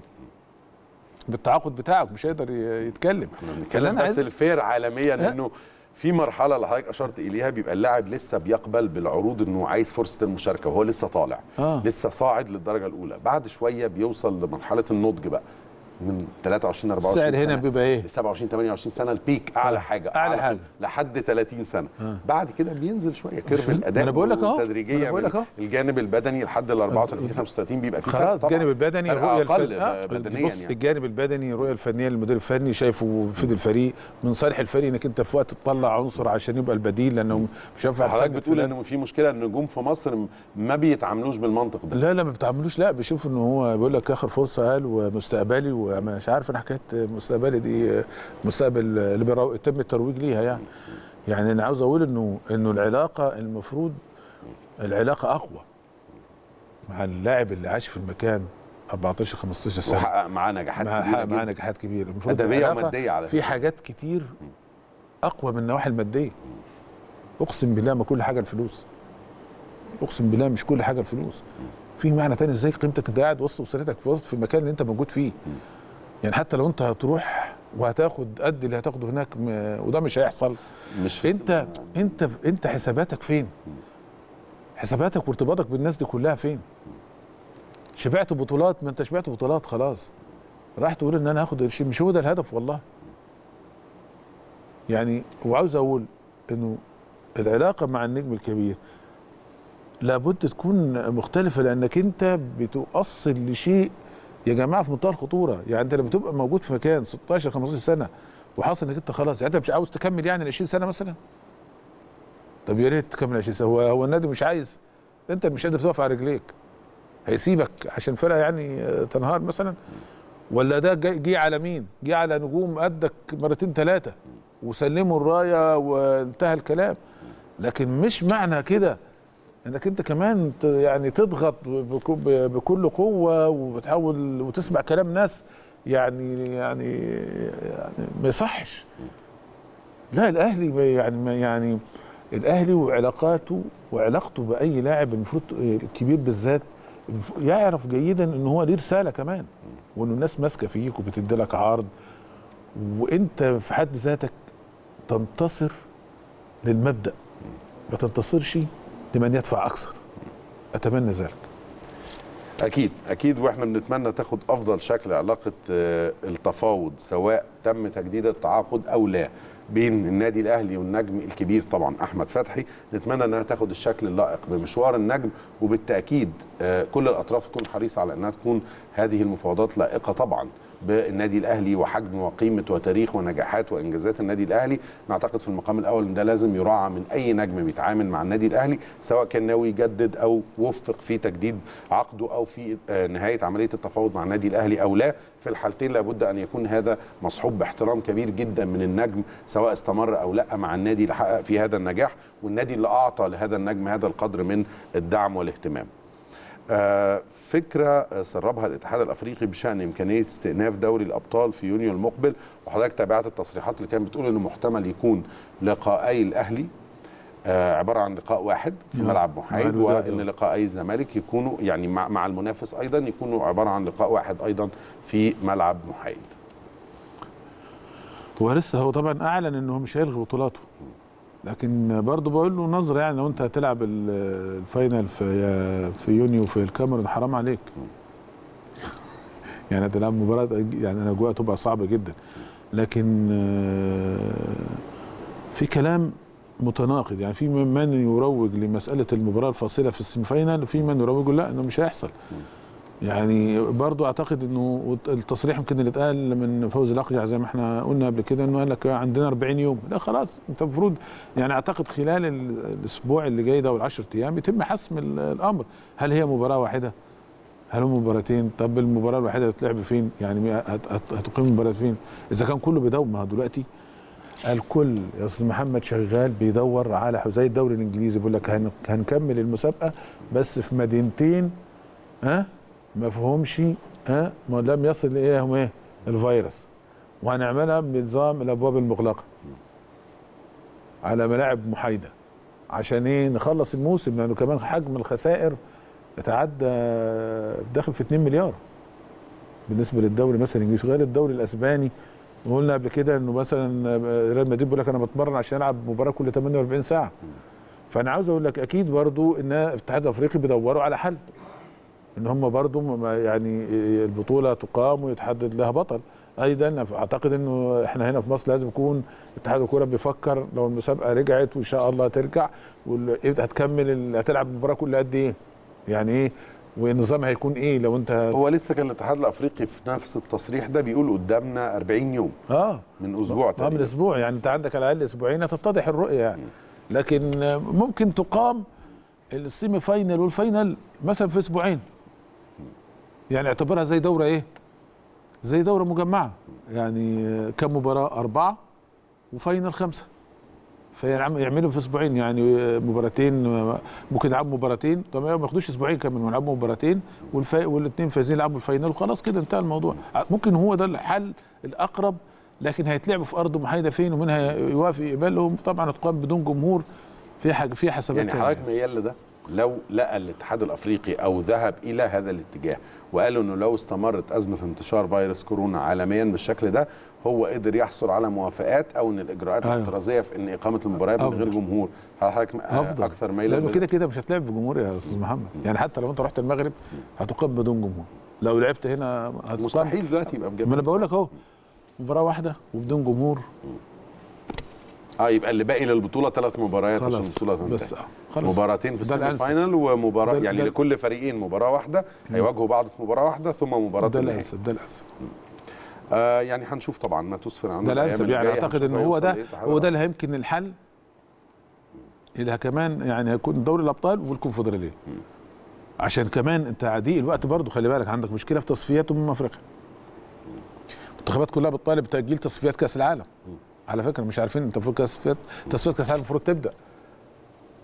بالتعاقد بتاعك مش هيقدر ي- يتكلم احنا اللي بنتكلم أنا بس عايز- الفير عالميا ها؟ انه في مرحله اللي حضرتك اشرت اليها بيبقى اللاعب لسه بيقبل بالعروض انه عايز فرصه المشاركه وهو لسه طالع آه. لسه صاعد للدرجه الاولى بعد شويه بيوصل لمرحله النضج بقى من 23 24 السعر هنا سنة بيبقى ايه؟ ل 27 28 سنه البيك اعلى آه. حاجه أعلى حاجة. لحد 30 سنه بعد كده بينزل شويه كيرف ما الاداء أنا بقول لك أهو. ما تدريجيا أنا بقول لك من أهو. الجانب البدني لحد ال 34 35 بيبقى في فرق خلاص طبعاً. الجانب البدني فرق الرؤيه اقل الفنيه بدنيا بص يعني الجانب البدني الرؤيه الفنيه للمدير الفني شايفه بيفيد الفريق من صالح الفريق انك انت في وقت تطلع عنصر عشان يبقى البديل لانه مش هينفع حضرتك تسجل بتقول فلان. انه في مشكله النجوم في مصر ما بيتعاملوش بالمنطق ده لا لا ما بتعملوش لا بيشوف ان هو بيقول لك اخر فرصه قال ومستقبلي ومش عارف انا حكايه مستقبلي دي مستقبل اللي بيرو- يتم الترويج ليها يعني يعني انا عاوز اقول انه انه العلاقه المفروض العلاقه اقوى مع اللاعب اللي عاش في المكان 14 15 سنه وحقق معاه نجاحات مع كبيره حقق معاه جدا. نجاحات كبيره المفروض أدبية العلاقة ومادية على في فكرة. حاجات كتير اقوى من النواحي الماديه اقسم بالله ما كل حاجه الفلوس اقسم بالله مش كل حاجه الفلوس في معنى تاني ازاي قيمتك انت قاعد وسط اسرتك في وسط في المكان اللي انت موجود فيه يعني حتى لو انت هتروح وهتاخد قد اللي هتاخده هناك م- وده مش هيحصل مش في انت انت انت حساباتك فين حساباتك وارتباطك بالناس دي كلها فين شبعت بطولات ما انت شبعت بطولات خلاص راح تقول ان انا هاخد قرشين مش هو ده الهدف والله يعني وعاوز اقول انه العلاقه مع النجم الكبير لابد تكون مختلفه لانك انت بتؤصل لشيء يا جماعه في منتهى الخطوره يعني انت لما تبقى موجود في مكان 16 15 سنه وحاصل انك انت خلاص يعني انت مش عاوز تكمل يعني ال 20 سنه مثلا طب يا ريت تكمل 20 سنه هو هو النادي مش عايز انت مش قادر تقف على رجليك هيسيبك عشان فرقه يعني آه، تنهار مثلا ولا ده جاي- جه على مين؟ جه على نجوم قدك مرتين ثلاثه وسلموا الرايه وانتهى الكلام لكن مش معنى كده انك انت كمان ت- يعني تضغط بك- ب- بكل قوه وبتحاول وتسمع كلام ناس يعني يعني يعني ما يصحش لا الاهلي ما يعني ما يعني الاهلي وعلاقاته وعلاقته باي لاعب المفروض الكبير بالذات يعرف جيدا ان هو ليه رساله كمان وان الناس ماسكه فيك وبتدي لك عرض وانت في حد ذاتك تنتصر للمبدا ما تنتصرش لمن يدفع اكثر اتمنى ذلك اكيد اكيد واحنا بنتمنى تاخد افضل شكل علاقه آه، التفاوض سواء تم تجديد التعاقد او لا بين النادي الاهلي والنجم الكبير طبعا احمد فتحي نتمنى انها تاخد الشكل اللائق بمشوار النجم وبالتاكيد آه، كل الاطراف تكون حريصه على انها تكون هذه المفاوضات لائقه طبعا بالنادي الاهلي وحجم وقيمه وتاريخ ونجاحات وانجازات النادي الاهلي نعتقد في المقام الاول ان ده لازم يراعى من اي نجم بيتعامل مع النادي الاهلي سواء كان ناوي يجدد او وفق في تجديد عقده او في آه، نهايه عمليه التفاوض مع النادي الاهلي او لا في الحالتين لابد ان يكون هذا مصحوب باحترام كبير جدا من النجم سواء استمر او لا مع النادي اللي حقق في هذا النجاح والنادي اللي اعطى لهذا النجم هذا القدر من الدعم والاهتمام آه، فكرة آه، سربها الاتحاد الافريقي بشان امكانيه استئناف دوري الابطال في يونيو المقبل وحضرتك تابعت التصريحات اللي كانت بتقول انه محتمل يكون لقاءي الاهلي آه، عباره عن لقاء واحد في نعم. ملعب محايد مع الوداد، وان آه. لقاءي الزمالك يكونوا يعني مع, مع المنافس ايضا يكونوا عباره عن لقاء واحد ايضا في ملعب محايد هو لسه هو طبعا اعلن انه مش هيلغي بطولاته لكن برضه بقول له نظره يعني لو انت هتلعب ال- الفاينل في في يونيو في الكاميرون حرام عليك يعني هتلعب مباراه يعني الاجواء تبقى صعبه جدا لكن آه، في كلام متناقض يعني في من يروج لمساله المباراه الفاصله في السيمي فاينال وفي من يروج لا انه مش هيحصل يعني برضو اعتقد انه التصريح يمكن اللي اتقال من فوزي الاقجع زي ما احنا قلنا قبل كده انه قال لك عندنا 40 يوم لا خلاص انت المفروض يعني اعتقد خلال ال- الاسبوع اللي جاي ده او ال10 ايام يتم حسم ال- الامر هل هي مباراه واحده هل هم مباراتين طب المباراه الواحده هتتلعب فين يعني هت- هت- هتقيم المباراه فين اذا كان كله بيدور ما هو دلوقتي الكل يا استاذ محمد شغال بيدور على زي الدوري الانجليزي بيقول لك هن- هنكمل المسابقه بس في مدينتين ها ما فيهمش ها ما لم يصل اليهم ايه الفيروس وهنعملها بنظام الابواب المغلقه على ملاعب محايده عشان ايه نخلص الموسم لانه كمان حجم الخسائر يتعدى داخل في 2 مليار بالنسبه للدوري مثلا الانجليزي غير الدوري الاسباني وقلنا قبل كده انه مثلا ريال مدريد بيقول لك انا بتمرن عشان العب مباراه كل 48 ساعه فانا عاوز اقول لك اكيد برضو ان الاتحاد الافريقي بيدوروا على حل ان هم برضو ما- يعني البطوله تقام ويتحدد لها بطل ايضا اعتقد انه احنا هنا في مصر لازم يكون اتحاد الكوره بيفكر لو المسابقه رجعت وان شاء الله ترجع وال- إيه هتكمل ال- هتلعب المباراه كل قد ايه يعني ايه والنظام هيكون ايه لو انت هو لسه كان الاتحاد الافريقي في نفس التصريح ده بيقول قدامنا 40 يوم اه من اسبوع اه من تقريبا اسبوع يعني انت عندك على الاقل اسبوعين هتتضح الرؤيه يعني لكن آه، ممكن تقام السيمي فاينل والفاينل مثلا في اسبوعين يعني اعتبرها زي دوره ايه زي دوره مجمعه يعني آه، كم مباراه اربعه وفاينل خمسه فيعم- يعملوا في اسبوعين يعني آه، مباراتين آه، ممكن يلعبوا مباراتين طب ما ياخدوش اسبوعين كمان يلعبوا مباراتين والفا... والاثنين فايزين يلعبوا الفاينل وخلاص كده انتهى الموضوع ممكن هو ده الحل الاقرب لكن هيتلعبوا في ارض محايده فين ومنها يوافق يقبلهم طبعا هتقام بدون جمهور في حاجه في حسابات يعني تانية. حضرتك ميال لده لو لقى الاتحاد الافريقي او ذهب الى هذا الاتجاه وقالوا انه لو استمرت ازمه انتشار فيروس كورونا عالميا بالشكل ده هو قدر يحصل على موافقات او ان الاجراءات أيوة. الاحترازيه في ان اقامه المباريات من غير أفضل. جمهور هل حضرتك افضل اكثر ميلا لانه لده؟ كده كده مش هتلعب بجمهور يا استاذ محمد يعني حتى لو انت رحت المغرب هتقام بدون جمهور لو لعبت هنا هتقام مستحيل دلوقتي يبقى ما بجد انا بقول لك اهو مباراه واحده وبدون جمهور اه يبقى اللي باقي للبطوله ثلاث مباريات عشان خلاص البطوله تنتهي بس آه، خلاص مباراتين في ده السيمي الأنسب. فاينل ومباراه ده- يعني ده- لكل فريقين مباراه واحده هيواجهوا بعض في مباراه واحده ثم مباراه ده النهائي الانسب ده الانسب آه يعني هنشوف طبعا ما تسفر عنه ده الأيام الانسب اللي يعني جاية، اعتقد هنشوف ان هو هيوصل ده لإيه الاتحاد هو ده اللي هيمكن الحل اللي كمان يعني هيكون دوري الابطال والكونفدراليه عشان كمان انت عدي الوقت برضو خلي بالك عندك مشكله في تصفيات امم افريقيا المنتخبات كلها بتطالب بتاجيل تصفيات كاس العالم على فكره مش عارفين انت المفروض تصفيات تصفيات كاس العالم المفروض تبدا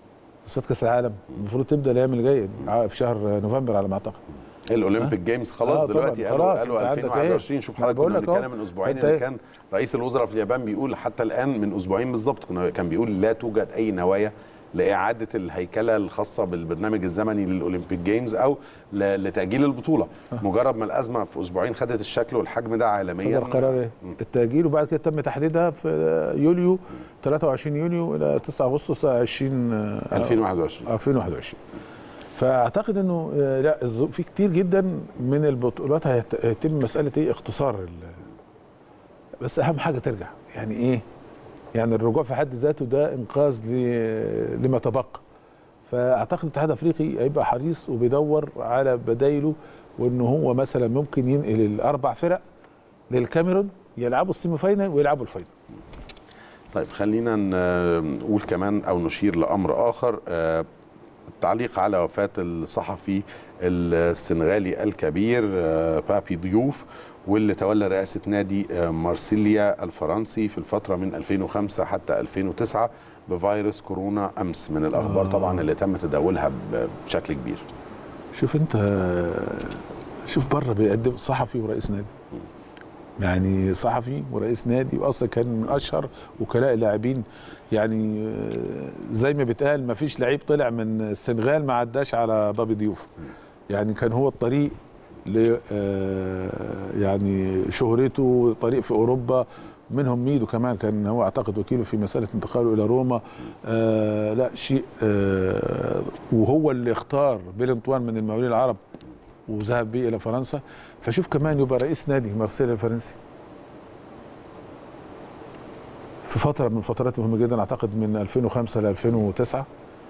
تصفيات كاس العالم المفروض تبدا الايام اللي جايه في شهر نوفمبر على ما اعتقد الاولمبيك جيمز خلاص آه دلوقتي طبعاً، قالوا خلاص، قالوا أنت عندك 2021 إيه؟ شوف ما أنا حضرتك بقول كنا لك أهو. بنتكلم من اسبوعين أنت ان إيه؟ كان رئيس الوزراء في اليابان بيقول حتى الان من اسبوعين بالظبط كنا- كان بيقول لا توجد اي نوايا لاعاده الهيكله الخاصه بالبرنامج الزمني للاولمبيك جيمز او ل- لتاجيل البطوله مجرد ما الازمه في اسبوعين خدت الشكل والحجم ده عالميا صدر قرار ايه؟ التاجيل وبعد كده تم تحديدها في يوليو 23 يونيو الى 9 اغسطس 20 آه، 2021 2021 فاعتقد انه آه، لا الظ- في كتير جدا من البطولات هيت- هيتم مساله ايه اختصار ال- بس اهم حاجه ترجع يعني ايه يعني الرجوع في حد ذاته ده انقاذ ل- لما تبقى فاعتقد الاتحاد الافريقي هيبقى حريص وبيدور على بدايله وان هو مثلا ممكن ينقل الاربع فرق للكاميرون يلعبوا السيمي فاينل ويلعبوا الفاينل طيب خلينا ن- نقول كمان او نشير لامر اخر آه، التعليق على وفاه الصحفي السنغالي الكبير آه، بابي ضيوف واللي تولى رئاسه نادي آه، مارسيليا الفرنسي في الفتره من 2005 حتى 2009 بفيروس كورونا امس من الاخبار طبعا اللي تم تداولها ب- بشكل كبير شوف انت شوف بره بيقدم صحفي ورئيس نادي يعني صحفي ورئيس نادي واصلا كان من اشهر وكلاء اللاعبين يعني آه، زي ما بيتقال ما فيش لعيب طلع من السنغال ما عداش على بابي ضيوف يعني كان هو الطريق ل آه، يعني شهرته طريق في اوروبا منهم ميدو كمان كان هو اعتقد وكيله في مساله انتقاله الى روما آه لا شيء آه وهو اللي اختار بيل انطوان من المقاولين العرب وذهب به الى فرنسا فشوف كمان يبقى رئيس نادي مارسيليا الفرنسي في فتره من الفترات مهمه جدا اعتقد من 2005 ل 2009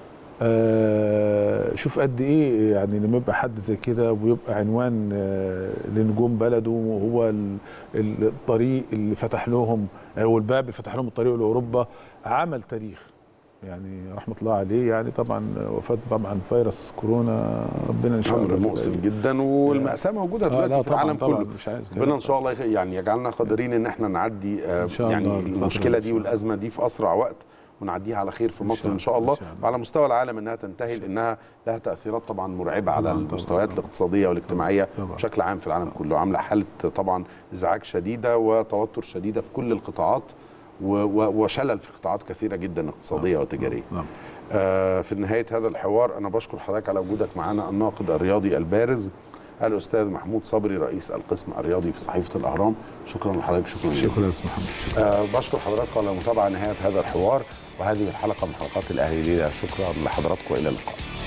آه شوف قد ايه يعني لما يبقى حد زي كده ويبقى عنوان آه لنجوم بلده وهو ال- ال- الطريق اللي فتح لهم او الباب اللي فتح لهم الطريق لاوروبا عمل تاريخ يعني رحمه الله عليه يعني طبعا وفاه طبعا فيروس كورونا ربنا ان شاء الله امر مؤسف جدا والماساه موجوده آه، دلوقتي لا في طبعاً، العالم طبعاً، كله مش عايز كده. ربنا ان شاء الله يخ- يعني يجعلنا قادرين ان احنا نعدي آه، إن شاء يعني الله الفترة المشكله دي إن دي شاء الله. والازمه دي في اسرع وقت ونعديها على خير في مصر شاء ان شاء الله، الله إن شاء الله. وعلى مستوى العالم انها تنتهي لانها لها تاثيرات طبعا مرعبه على طبعاً، المستويات طبعاً. الاقتصاديه والاجتماعيه طبعاً. بشكل عام في العالم كله عامله حاله طبعا ازعاج شديده وتوتر شديده في كل القطاعات و- و- وشلل في قطاعات كثيره جدا اقتصاديه وتجاريه نعم. آه، في نهاية هذا الحوار أنا بشكر حضرتك على وجودك معنا الناقد الرياضي البارز الأستاذ محمود صبري رئيس القسم الرياضي في صحيفة الأهرام شكرا لحضرتك شكرا جزيلا شكرا يا استاذ محمد شكرا. آه، بشكر حضراتكم على متابعة نهاية هذا الحوار وهذه الحلقة من حلقات الأهلي ليلة شكرا لحضراتكم وإلى اللقاء